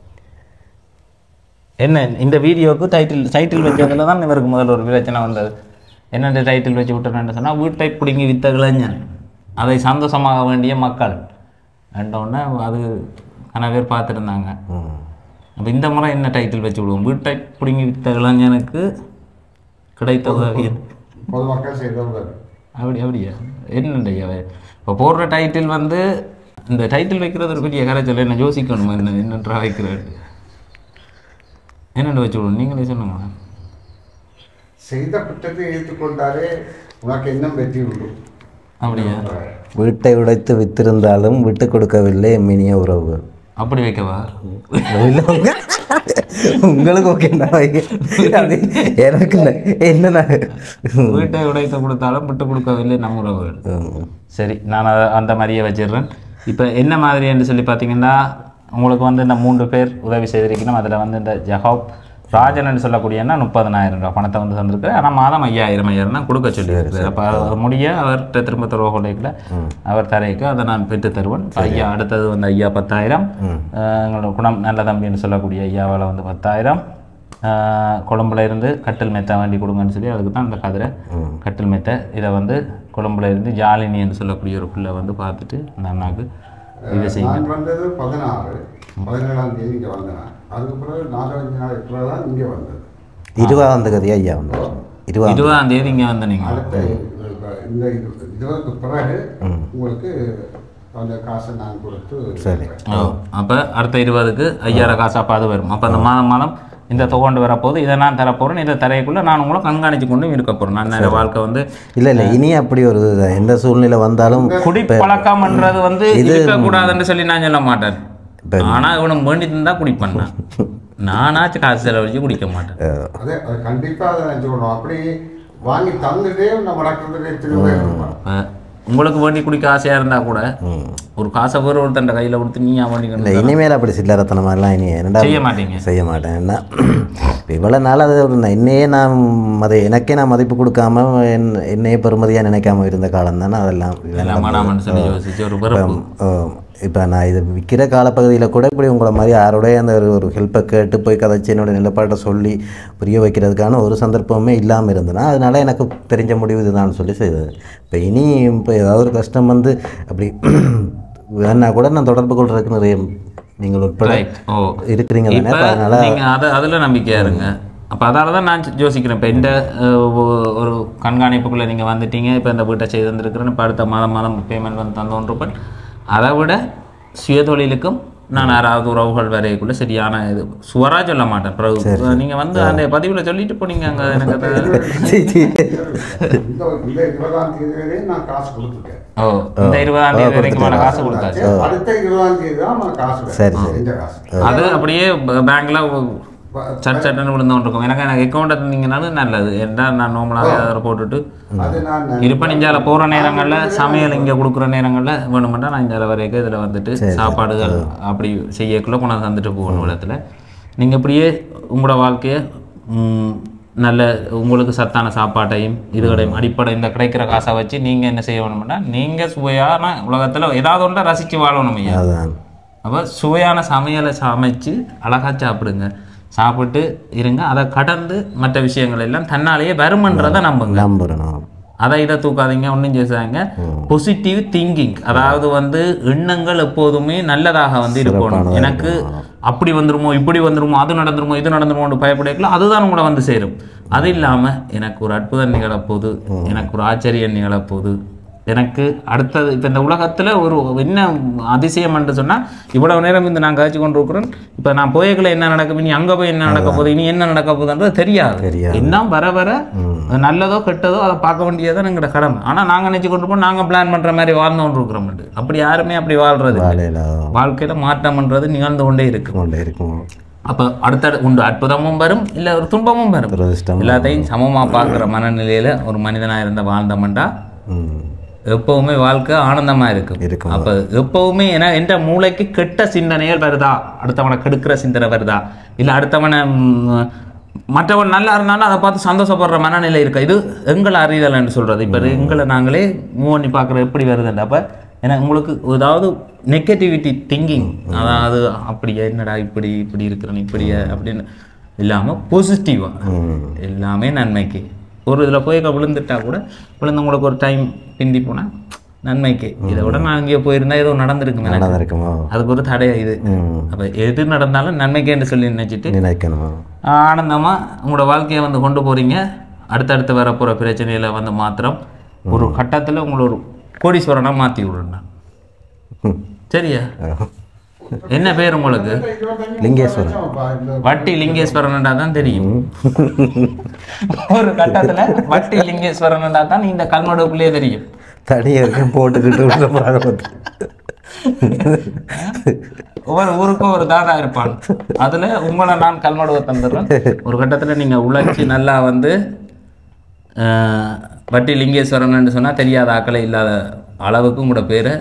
Speaker 2: என்ன இந்த வீடியோவுக்கு டைட்டில் டைட்டில் வச்சதுல தான் இவருக்கு முதல்ல ஒரு பிரச்சனை வந்தது என்னென்ன டைட்டில் வச்சு விட்டுறேன்னு சொன்னால் வீட்டை பிடுங்கி வித்த இளைஞன் அதை சந்தோஷமாக வேண்டிய மக்கள் உடனே அது கன பேர் பார்த்துருந்தாங்க
Speaker 1: ம்.
Speaker 2: அப்போ இந்த முறை என்ன டைட்டில் வச்சு விடுவோம் வீட்டை பிடுங்கி வித்த இளைஞனுக்கு கிடைத்த உதவி
Speaker 3: பொதுமக்கள் செய்த உதவி
Speaker 2: அப்படி அப்படியா என்னண்டையா இப்போ போடுற டைட்டில் வந்து இந்த டைட்டில் வைக்கிறது ஒரு பெரிய கரைச்சல் என்ன யோசிக்கணும் என்ன என்னன்றா வைக்கிறது என்னென்னு வச்சு விடுவோம் நீங்களே சொல்லுங்க
Speaker 3: செய்த குற்றத்தை ஏற்றுக்கொண்டாலே உனக்கு இன்னும் வெற்றி உண்டு
Speaker 2: அப்படியா
Speaker 1: வீட்டை உடைத்து வித்திருந்தாலும் விட்டு கொடுக்கவில்லை எம்மினிய உறவுகள்
Speaker 2: அப்படி வைக்கவா
Speaker 1: இல்ல, உங்க- உங்களுக்கு ஓகேண்டா அது எனக்கு இல்லை. என்னண்ணா
Speaker 2: வீட்டை உடைத்து கொடுத்தாலும் விட்டு கொடுக்கவில்லை நம்ம உறவுகள்
Speaker 1: ம்.
Speaker 2: சரி நான் அதை அந்த மாதிரியே வச்சிடுறேன் இப்போ என்ன மாதிரி என்று சொல்லி பார்த்தீங்கன்னா உங்களுக்கு வந்து இந்த மூன்று பேர் உதவி செய்திருக்கணும் அதில் வந்து இந்த ஜஹாப் ராஜன் சொல்லக்கூடியன்னா முப்பதனாயிரம் ரூபாய் பணத்தை வந்து தந்திருக்காரு ஆனால் மாதம் ஐயாயிரம் ஐயாயிரம் தான் கொடுக்க சொல்லியிருக்காரு அப்போ அது முடிய அவர்கிட்ட திரும்ப தருவ கொள்ளையில் அவர் தரைக்கு அதை நான் பெற்று தருவேன் ஐயா அடுத்தது வந்து ஐயா பத்தாயிரம் அஹ் எங்களோட குணம் நல்ல தம்பின்னு சொல்லக்கூடிய ஐயாவால் வந்து பத்தாயிரம் அஹ் கொழும்புல இருந்து கட்டில் மெத்தை வேண்டி கொடுங்கன்னு சொல்லி அதுக்கு தான் அந்த கதிரை கட்டில் மெத்தை இதை வந்து கொழும்புல இருந்து ஜாலினின்னு சொல்லக்கூடிய ஒரு பிள்ளை வந்து பார்த்துட்டு அந்த அண்ணாக்கு இதை செய்யுங்க
Speaker 3: நான் வந்தது பதினாறு பதினேழாம் தேதி இங்கே வந்தேன் அதுக்கு பிறகு நாலஞ்சு நாள் பிறகு தான் இங்கே வந்தது
Speaker 1: இருபதாம் தேதி ஐயா வந்து இருபதாம்
Speaker 2: இருபதாம் தேதி இங்கே வந்து நீங்கள்
Speaker 3: அடுத்த இது- இந்த இது- இருபதுக்கு பிறகு உங்களுக்கு அந்த காசை நான் கொடுத்து
Speaker 1: சரி
Speaker 2: ஓ அப்போ அடுத்த இருபதுக்கு ஐயாயிரம் காசு அப்போ அது வரும் அப்போ அந்த மாதம் மாதம் இந்த தொகொண்டு வரப்போது இதை நான் தரப்போகிறேன் இதை தரையக்குள்ளே நான் உங்களை கண்காணிச்சு கொண்டு இருக்க போகிறேன் நான் இந்த வாழ்க்கை வந்து
Speaker 1: இல்லை இல்லை இனி அப்படி ஒரு இது எந்த சூழ்நிலை வந்தாலும்
Speaker 2: குடிப்பழக்கம்ன்றது வந்து இருக்கக்கூடாதுன்னு சொல்லி நான் சொல்ல மாட்டேன் ஆனா இவனும் வேண்டி இருந்தா குடிப்பேன் நான். நானாச்சும் காசு செலவழிச்சு குடிக்க மாட்டேன்
Speaker 3: அதே அது கண்டிப்பாக அதை நான் சொல்லணும் அப்படி வாங்கி தந்துட்டே நம்ம நடக்கிறதுலே திரும்ப இருப்பான்.
Speaker 2: அஹ் உங்களுக்கு வேண்டி குடிக்க ஆசையா இருந்தா கூட ஒரு காசை பேர் ஒருத்தன் கையில கொடுத்து நீ அவன்
Speaker 1: இல்லை இனிமேல் அப்படி சில்லறத்தனமாலாம் இனி என்னடா
Speaker 2: செய்ய மாட்டீங்க
Speaker 1: செய்ய மாட்டேன் என்ன இப்போ இவ்வளோ நாள் அது ஒரு நான் என்னையே நான் மதி எனக்கே நான் மதிப்பு கொடுக்காம என் என்னையே பெருமதியாக நினைக்காம இருந்த காலம் தானே அதெல்லாம்
Speaker 2: எல்லாம் மாடாமன்னு சொல்லி யோசிச்சு ஒரு பிறப்பு
Speaker 1: இப்போ நான் இது விற்கிற காலப்பகுதியில் கூட இப்படி உங்களை மாதிரி யாரோடய அந்த ஒரு ஒரு ஹெல்ப்பை கேட்டு போய் கதைச்சு என்னோட நிலப்பாட்டை சொல்லி புரிய வைக்கிறதுக்கான ஒரு சந்தர்ப்பமே இல்லாமல் இருந்ததுன்னா அதனால எனக்கு தெரிஞ்ச முடிவு இதுதான் சொல்லி செய்தது இப்போ இனி இப்போ ஏதாவது ஒரு கஷ்டம் வந்து அப்படி வேணா கூட நான் தொடர்பு கொள்றதுக்கு நிறைய நீங்கள் உட்பட
Speaker 2: Right. ஓ
Speaker 1: இருக்கிறீங்க தானே
Speaker 2: இப்ப
Speaker 1: அப்ப அதனால
Speaker 2: நீங்க அதை அதுல நம்பிக்கையா இருங்க அப்ப அதால தான் நான் யோசிக்கிறேன் இப்போ இந்த அஹ், ஒ- ஒரு கண்காணிப்புக்குள்ள நீங்க வந்துட்டீங்க இப்போ இந்த வீட்டை செய்து வந்திருக்கிறேன் இப்போ அடுத்த மாதம் மாதம் பேமெண்ட் வந்து தந்தோன்றிருப்பேன் அதை விட சுயதொழிலுக்கும் நான் யாராவது உறவுகள் வரைக்குள்ள சரியான இது சுவரா சொல்ல மாட்டேன் பிறகு நீங்க வந்து அந்த பதிவுல சொல்லிட்டு போனீங்க அங்க எனக்கு அது-
Speaker 1: சீ, சீ.
Speaker 3: இந்த இந்த இருபதாம் தேதி வரையும் நான் காசு கொடுத்துருக்கேன்
Speaker 2: ஓ இந்த இருபதாம் தேதி வரைக்குமான காசு கொடுத்தாச்சு
Speaker 3: அடுத்த இருபதாம் தேதி தான் நான் காசு வேணும்.
Speaker 1: சரி, சரி.
Speaker 3: இந்த காசு
Speaker 2: அது அப்படியே ப- பேங்க்ல சட் சட்டுன்னு விழுந்தோன் இருக்கும் எனக்கு எனக்கு அக்கௌண்ட் இருந்தீங்கனாலும் நல்லது ஏன்னா நான் நார்மலாக அதில் போட்டுட்டு
Speaker 3: அது நான்
Speaker 2: இருப்பேன் இஞ்சால போகிற நேரங்களில் சமையல் இங்கே கொடுக்குற நேரங்களில் வேணுமெண்டா நான் இஞ்சால வரைக்கும் இதில் வந்துட்டு சாப்பாடுகள் அப்படி செய்யக்குள்ள கொண்டாந்து தந்துட்டு போகணும் இடத்துல நீங்கள் இப்படியே உங்களோட வாழ்க்கையை ம், நல்ல உங்களுக்கு சத்தான சாப்பாட்டையும் இதுகளையும் அடிப்படை இந்த கிடைக்கிற காசை வச்சு நீங்கள் என்ன செய்ய வேணும்னா நீங்கள் சுவையான உலகத்தில் ஏதாவது ஒன்றை ரசித்து வாழணும் ஐயா
Speaker 1: அதான்
Speaker 2: அப்போ சுவையான சமையலை சமைச்சு அழகா சாப்பிடுங்க சாப்பிட்டு இருங்க அதை கடந்து மற்ற விஷயங்கள் எல்லாம் தன்னாலேயே வருமன்றதை நம்புங்க
Speaker 1: நம்புறணும்
Speaker 2: அதை இதை தூக்காதீங்க ஒன்றும் செய்யாங்க பொசிட்டிவ் திங்கிங் அதாவது வந்து எண்ணங்கள் எப்போதுமே நல்லதாக வந்து இருக்கணும் எனக்கு அப்படி வந்துருமோ இப்படி வந்துருமோ அது நடந்துருமோ இது நடந்துருமோன்னு பயப்படல அதுதான் உங்களை வந்து சேரும் அது இல்லாமல் எனக்கு ஒரு அற்புதம் நிகழப்போகுது எனக்கு ஒரு ஆச்சரியம் நிகழப்போகுது எனக்கு அடுத்தது இப்போ இந்த உலகத்தில் ஒரு என்ன அதிசயம் என்று சொன்னால் இவ்வளவு நேரம் இந்த நான் காய்ச்சி கொண்டு இருக்கிறேன் இப்போ நான் போயக்குள்ள என்ன நடக்கும் இனி அங்கே போய் என்ன நடக்க போகுது இனி என்ன நடக்க போகுதுன்றது தெரியாது
Speaker 1: தெரியாது.
Speaker 2: இன்னும் வர வர அது நல்லதோ கெட்டதோ அதை பார்க்க வேண்டியதுதான் எங்களோட கடமை ஆனால் நாங்கள் நினச்சி கொண்டு போய் நாங்கள் பிளான் பண்ணுற மாதிரி வாழ்ந்தோன்னு இருக்கிறோம் அப்படி யாருமே அப்படி வாழ்றது இல்ல.
Speaker 1: காலையில்
Speaker 2: வாழ்க்கையில மாற்றம்ன்றது நிகழ்ந்து கொண்டே இருக்கும்
Speaker 1: கொண்டே இருக்கும்
Speaker 2: அப்போ அடுத்த உண்டு அற்புதமும் வரும் இல்லை ஒரு துன்பமும் வரும்
Speaker 1: துரதிர்ஷ்டம்
Speaker 2: எல்லாத்தையும் சமமாக பார்க்குற மனநிலையில் ஒரு மனிதனாக இருந்த வாழ்ந்தோம்டா
Speaker 1: ம்
Speaker 2: எப்பவுமே வாழ்க்கை ஆனந்தமா இருக்கும்
Speaker 1: இருக்கும்.
Speaker 2: அப்ப எப்பவுமே ஏன்னா என்ற மூளைக்கு கெட்ட சிந்தனைகள் வருதா அடுத்தவனை கெடுக்கிற சிந்தனை வருதா இல்ல அடுத்தவனை ம், மற்றவன் நல்லா இருந்தாலும் அதை பார்த்து சந்தோஷப்படுற மனநிலை இருக்கா இது எங்களை அறிதல்னு சொல்றது இப்ப எங்களை நாங்களே மூவ் பண்ணி பார்க்குற எப்படி வருதுன்ற அப்ப ஏன்னா உங்களுக்கு ஏதாவது நெகட்டிவிட்டி திங்கிங் அதாவது அப்படியே என்னடா இப்படி இப்படி இருக்கிறேன் இப்படி அப்படின்னு இல்லாம பாசிட்டிவா எல்லாமே நன்மைக்கு ஒரு இதில் போய் விழுந்துட்டா கூட விழுந்து உங்களுக்கு ஒரு டைம் பிந்தி போனால் நன்மைக்கு இதை விட நான் இங்கே போயிருந்தா ஏதோ நடந்திருக்குமே எனக்கு.
Speaker 1: நடந்திருக்குமோ
Speaker 2: அதுக்கு ஒரு தடை இது
Speaker 1: ம்
Speaker 2: அப்போ எது நடந்தாலும் நன்மைக்கேன்னு சொல்லி நினைச்சிட்டு
Speaker 1: நினைக்கணுமா
Speaker 2: ஆனந்தமாக உங்களோட வாழ்க்கையை வந்து கொண்டு போறீங்க அடுத்தடுத்து வரப்போகிற பிரச்சனையில வந்து மாத்திரம் ஒரு கட்டத்தில் உங்களை ஒரு கோடீஸ்வரனாக மாற்றி விடுறேன் நான். சரியா என்ன பேர் உங்களுக்கு
Speaker 1: லிங்கேஸ்வரன்
Speaker 2: வட்டி லிங்கேஸ்வரன்டா தான் தெரியும் ஒரு கட்டத்துல வட்டி லிங்கேஸ்வரன்டா தான் இந்த கல்மடுக்குள்ளே தெரியும்
Speaker 1: தனியாக இருக்கேன் போட்டுக்கிட்டு விடுற மாதிரி
Speaker 2: ஒவ்வொரு ஊருக்கும் ஒரு தாதா இருப்பான் அதுல உங்களை நான் கல்மடுவை தந்துடுறேன் ஒரு கட்டத்துல நீங்க உழைச்சி நல்லா வந்து ஆஹ், வட்டி லிங்கேஸ்வரன் சொன்னா தெரியாத ஆக்களே இல்லாத அளவுக்கு உங்களோட பேரை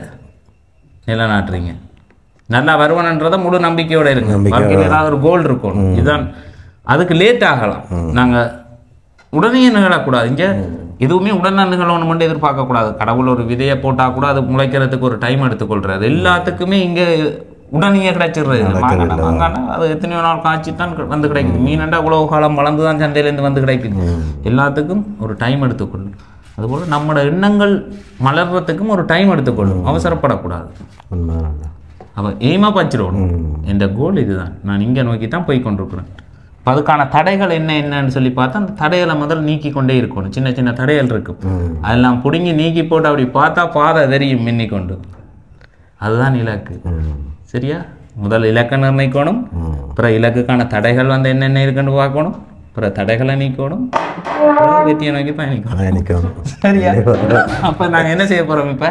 Speaker 2: நிலைநாட்டுறீங்க நல்லா வருவனன்றத முழு நம்பிக்கையோட இருக்கு வாழ்க்கையில் ஏதாவது ஒரு கோல் இருக்கும் இதுதான் அதுக்கு லேட் ஆகலாம் நாங்கள் உடனே நிகழக்கூடாது இங்கே எதுவுமே உடனே நிகழணும் மட்டும் எதிர்பார்க்கக்கூடாது கடவுள் ஒரு விதையை போட்டால் கூட அது முளைக்கிறதுக்கு ஒரு டைம் எடுத்துக்கொள்றாரு எல்லாத்துக்குமே இங்கே உடனே கிடைச்சிடுறது மாங்காய் மாங்காய்னா அது எத்தனையோ நாள் காய்ச்சி தான் வந்து கிடைக்குது மீனண்டா உழவு காலம் வளர்ந்து தான் சந்தையிலேருந்து வந்து கிடைக்குது எல்லாத்துக்கும் ஒரு டைம் எடுத்துக்கொள்ளும் அதுபோல் நம்மளோட எண்ணங்கள் மலர்றதுக்கும் ஒரு டைம் எடுத்துக்கொள்ளும் அவசரப்படக்கூடாது
Speaker 1: உண்மைதான்
Speaker 2: அவ எய்மாக பச்சிடணும் என்ற கோல் இதுதான் நான் இங்கே நோக்கி தான் போய் கொண்டிருக்கிறேன் அப்ப அதுக்கான தடைகள் என்ன என்னன்னு சொல்லி பார்த்தா அந்த தடைகளை முதல்ல நீக்கி கொண்டே இருக்கணும் சின்ன சின்ன தடைகள் இருக்கும் அதெல்லாம் பிடுங்கி நீக்கி போட்டு அப்படி பார்த்தா பாதை தெரியும் மின்னிக்கொண்டு அதுதான் இலக்கு சரியா முதல் இலக்கை நிர்ணயிக்கணும் அப்புறம் இலக்குக்கான தடைகள் வந்து என்னென்ன இருக்குன்னு பார்க்கணும் அப்புறம் தடைகளை நீக்கணும் அப்புறம் வெற்றியை நோக்கி பயணிக்கணும்
Speaker 1: பயணிக்கணும்
Speaker 2: சரியா அப்ப நாங்க என்ன செய்ய போறோம் இப்ப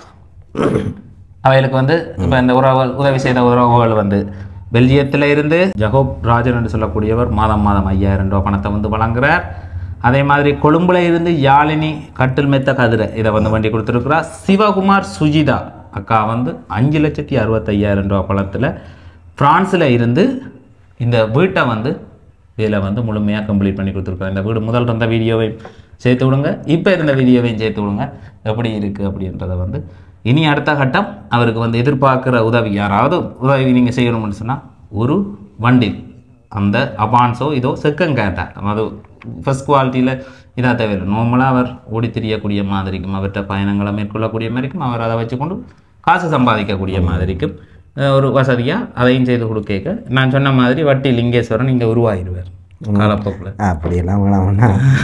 Speaker 2: அவைகளுக்கு வந்து இப்ப இந்த உறவுகள் உதவி செய்த உறவுகள் வந்து பெல்ஜியத்துல இருந்து ஜகோப் ராஜன் என்று சொல்லக்கூடியவர் மாதம் மாதம் ஐயாயிரம் ரூபாய் பணத்தை வந்து வழங்குறார் அதே மாதிரி கொழும்புல இருந்து யாழினி கட்டில் மெத்த கதிரை இதை வந்து வண்டி கொடுத்துருக்குறா சிவகுமார் சுஜிதா அக்கா வந்து அஞ்சு லட்சத்தி அறுபத்தையாயிரம் ரூபாய் பணத்துல பிரான்ஸ்ல இருந்து இந்த வீட்டை வந்து இதில் வந்து முழுமையாக கம்ப்ளீட் பண்ணி கொடுத்துருக்கோம் இந்த வீடு முதல் இருந்த வீடியோவையும் சேர்த்து விடுங்க இப்போ இருந்த வீடியோவையும் சேர்த்து விடுங்க எப்படி இருக்குது அப்படின்றத வந்து இனி அடுத்த கட்டம் அவருக்கு வந்து எதிர்பார்க்குற உதவி யாராவது உதவி நீங்கள் செய்யணும்னு சொன்னால் ஒரு வண்டி அந்த அபான்ஸோ இதோ செகண்ட் கேட்டா அது ஃபர்ஸ்ட் குவாலிட்டியில் இதாக தேவையில்லை நார்மலாக அவர் ஓடி திரியக்கூடிய மாதிரிக்கும் அவர்கிட்ட பயணங்களை மேற்கொள்ளக்கூடிய மாதிரிக்கும் அவர் அதை வச்சுக்கொண்டு காசு சம்பாதிக்கக்கூடிய மாதிரிக்கும் அஹ், ஒரு வசதியாக அதையும் செய்து கொடுக்க நான் சொன்ன மாதிரி வட்டி லிங்கேஸ்வரன் இங்கே உருவாகிடுவார் காலப்போக்கில்
Speaker 1: அப்படியெல்லாம் வேணாம்னா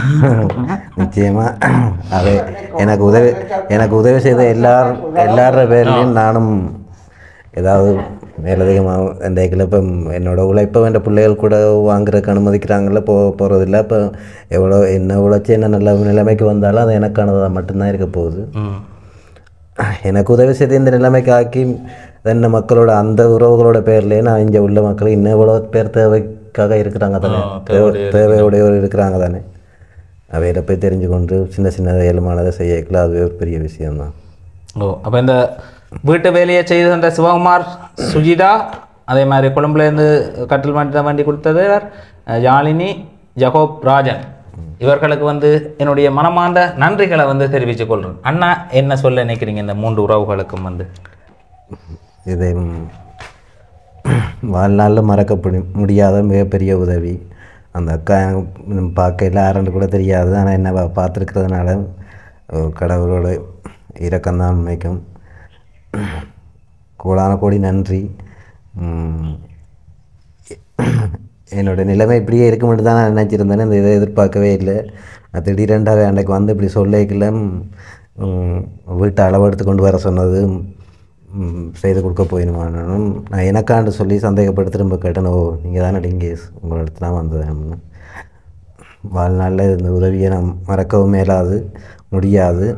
Speaker 1: நிச்சயமாக அது எனக்கு உதவி எனக்கு உதவி செய்த எல்லார் எல்லார பேர்லையும் நானும் ஏதாவது மேலதிகமாக இந்த இப்போ என்னோட உழைப்பை என் பிள்ளைகள் கூட வாங்குறதுக்கு அனுமதிக்கிறாங்கல்ல போ போகிறதில்ல இப்போ எவ்வளோ என்ன உழைச்சி என்ன நல்ல நிலைமைக்கு வந்தாலும் அது எனக்கானதாக மட்டும்தான் இருக்க போகுது
Speaker 2: ம்
Speaker 1: எனக்கு உதவி செய்து இந்த நிலைமைக்கு ஆக்கி என்ன மக்களோட அந்த உறவுகளோட பேர்லேயே நான் இங்கே உள்ள மக்கள் இன்னும் எவ்வளோ பேர் தேவைக்காக இருக்கிறாங்க தானே தேவை தேவையுடையவர் இருக்கிறாங்க தானே அவையில போய் தெரிஞ்சு கொண்டு சின்ன சின்ன ஏழுமானதை செய்யக்கலாம் அதுவே ஒரு பெரிய விஷயம்தான்
Speaker 2: ஓ அப்போ இந்த வீட்டு வேலையை செய்து தந்த சிவகுமார் சுஜிதா அதே மாதிரி கொழும்புலேருந்து கட்டில் மாட்டி வண்டி கொடுத்தது அஹ், யாழினி ஜகோப் ராஜன் இவர்களுக்கு வந்து என்னுடைய மனமார்ந்த நன்றிகளை வந்து தெரிவித்துக் கொள்கிறேன் அண்ணா என்ன சொல்ல நினைக்கிறீங்க இந்த மூன்று உறவுகளுக்கும் வந்து
Speaker 1: இது வாழ்நாளில் மறக்க முடி- முடியாத மிகப்பெரிய உதவி அந்த அக்கா ம், பார்க்கையில யாருன்னு கூட தெரியாது ஆனால் என்ன பா- பார்த்துருக்கிறதுனால ஒரு கடவுளோட இரக்கம்தான் உண்மைக்கும் கோடான கோடி நன்றி ம், என்னோட நிலைமை இப்படியே இருக்க மட்டும் தான் நான் நினச்சிருந்தேன் இந்த இதை எதிர்பார்க்கவே இல்லை நான் திடீரெண்டாவே அன்றைக்கு வந்து இப்படி சொல்லிக்கல வீட்டை அளவெடுத்து கொண்டு வர சொன்னது ம், செய்து கொடுக்க போயிடுமானும் நான் எனக்காண்டு சொல்லி சந்தேகப்பட்டு திரும்ப கேட்டேன் ஓ நீங்கள் தானே டிங்கேஸ் உங்களோட இடத்துல தான் வந்தது அப்படின்னு வாழ்நாளில் இந்த உதவியை நான் மறக்கவும் மேலாது முடியாது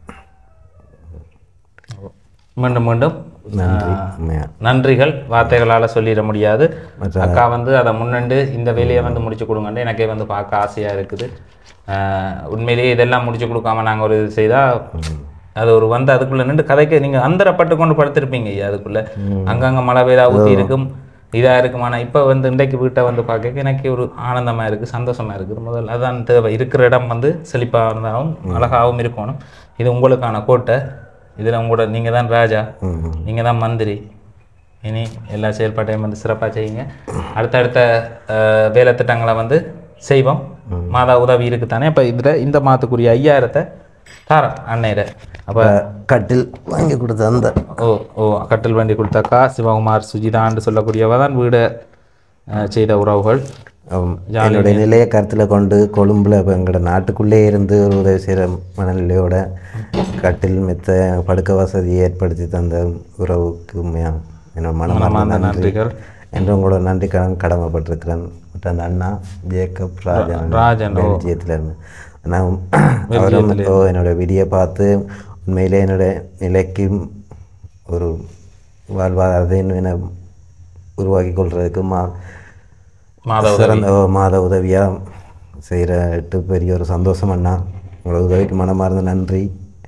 Speaker 2: மீண்டும் மீண்டும்
Speaker 1: நன்றி உண்மையா
Speaker 2: நன்றிகள் வார்த்தைகளால் சொல்லிட முடியாது அக்கா வந்து அதை முன்னண்டு இந்த வேலையை வந்து முடிச்சு கொடுங்கன்னு எனக்கே வந்து பார்க்க ஆசையாக இருக்குது ஆஹ் உண்மையிலேயே இதெல்லாம் முடிச்சு கொடுக்காம நாங்கள் ஒரு இது செய்தால் அது ஒரு வந்து அதுக்குள்ளே நின்று கதைக்கு நீங்கள் அந்தரப்பட்டு கொண்டு படுத்திருப்பீங்க ஐயா அதுக்குள்ளே அங்கங்கே மழை பெய்தா ஊற்றி இருக்கும் இதாக இருக்கும் ஆனால் இப்போ வந்து இன்றைக்கு வீட்டை வந்து பார்க்க எனக்கு ஒரு ஆனந்தமாக இருக்குது சந்தோஷமாக இருக்குது முதல்ல அதான் தேவை இருக்கிற இடம் வந்து செழிப்பாக இருந்தாலும் அழகாகவும் இருக்கணும் இது உங்களுக்கான கோட்டை இதில் உங்களோட நீங்கள் தான் ராஜா நீங்கள் தான் மந்திரி இனி எல்லா செயல்பாட்டையும் வந்து சிறப்பாக செய்யுங்க அடுத்தடுத்த அஹ், வேலை திட்டங்களை வந்து செய்வோம் மாதா உதவி இருக்குதானே அப்போ இதில் இந்த மாதத்துக்குரிய ஐயாயிரத்தை தரேன் அன்னையில அப்போ
Speaker 1: கட்டில் வாங்கி கொடுத்த அந்த
Speaker 2: ஓ ஓ கட்டில் வண்டி கொடுத்தாக்கா சிவகுமார் சுஜிதான்னு சொல்லக்கூடியவ தான் வீடு அஹ், செய்த உறவுகள்
Speaker 1: ஆம். என்னுடைய நிலையை கருத்தில் கொண்டு கொழும்புல இப்போ எங்களோட நாட்டுக்குள்ளே இருந்து ஒரு உதவி செய்கிற மனநிலையோட கட்டில் மெத்த படுக்க வசதி ஏற்படுத்தி தந்த உறவுக்கு உண்மையா என்னோட மனமார்ந்த நன்றி
Speaker 2: நன்றிகள்
Speaker 1: என்று உங்களோட நன்றி கடன் கடமைப்பட்டிருக்கிறேன் மற்ற அந்த அண்ணா ஜேக்கப் ராஜன்
Speaker 2: ராஜன், ஓ.
Speaker 1: பெல்ஜியத்தில் இருந்து நான் அவரும் ஓ, என்னோட வீடியோ பார்த்து உண்மையிலே என்னோட நிலைக்கும் ஒரு வாழ்வாதாரத்தை என உருவாக்கி கொள்றதுக்கு மா
Speaker 2: மாதா
Speaker 1: சிறந்த ஓ, மாத உதவியாக செய்கிற எட்டு பெரிய ஒரு சந்தோஷம் அண்ணா உங்களோட உதவிக்கு மனமார்ந்த நன்றி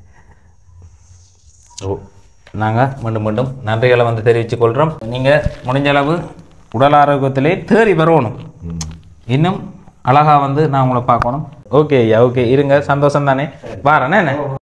Speaker 2: ஓ நாங்கள் மீண்டும் மீண்டும் நன்றிகளை வந்து தெரிவித்துக் கொள்கிறோம் நீங்கள் முடிஞ்ச அளவு உடல் ஆரோக்கியத்திலே தேறி வரணும் இன்னும் அழகா வந்து நான் உங்களை பார்க்கணும் ஓகே ஐயா ஓகே இருங்க சந்தோஷம் தானே வாரேண்ணே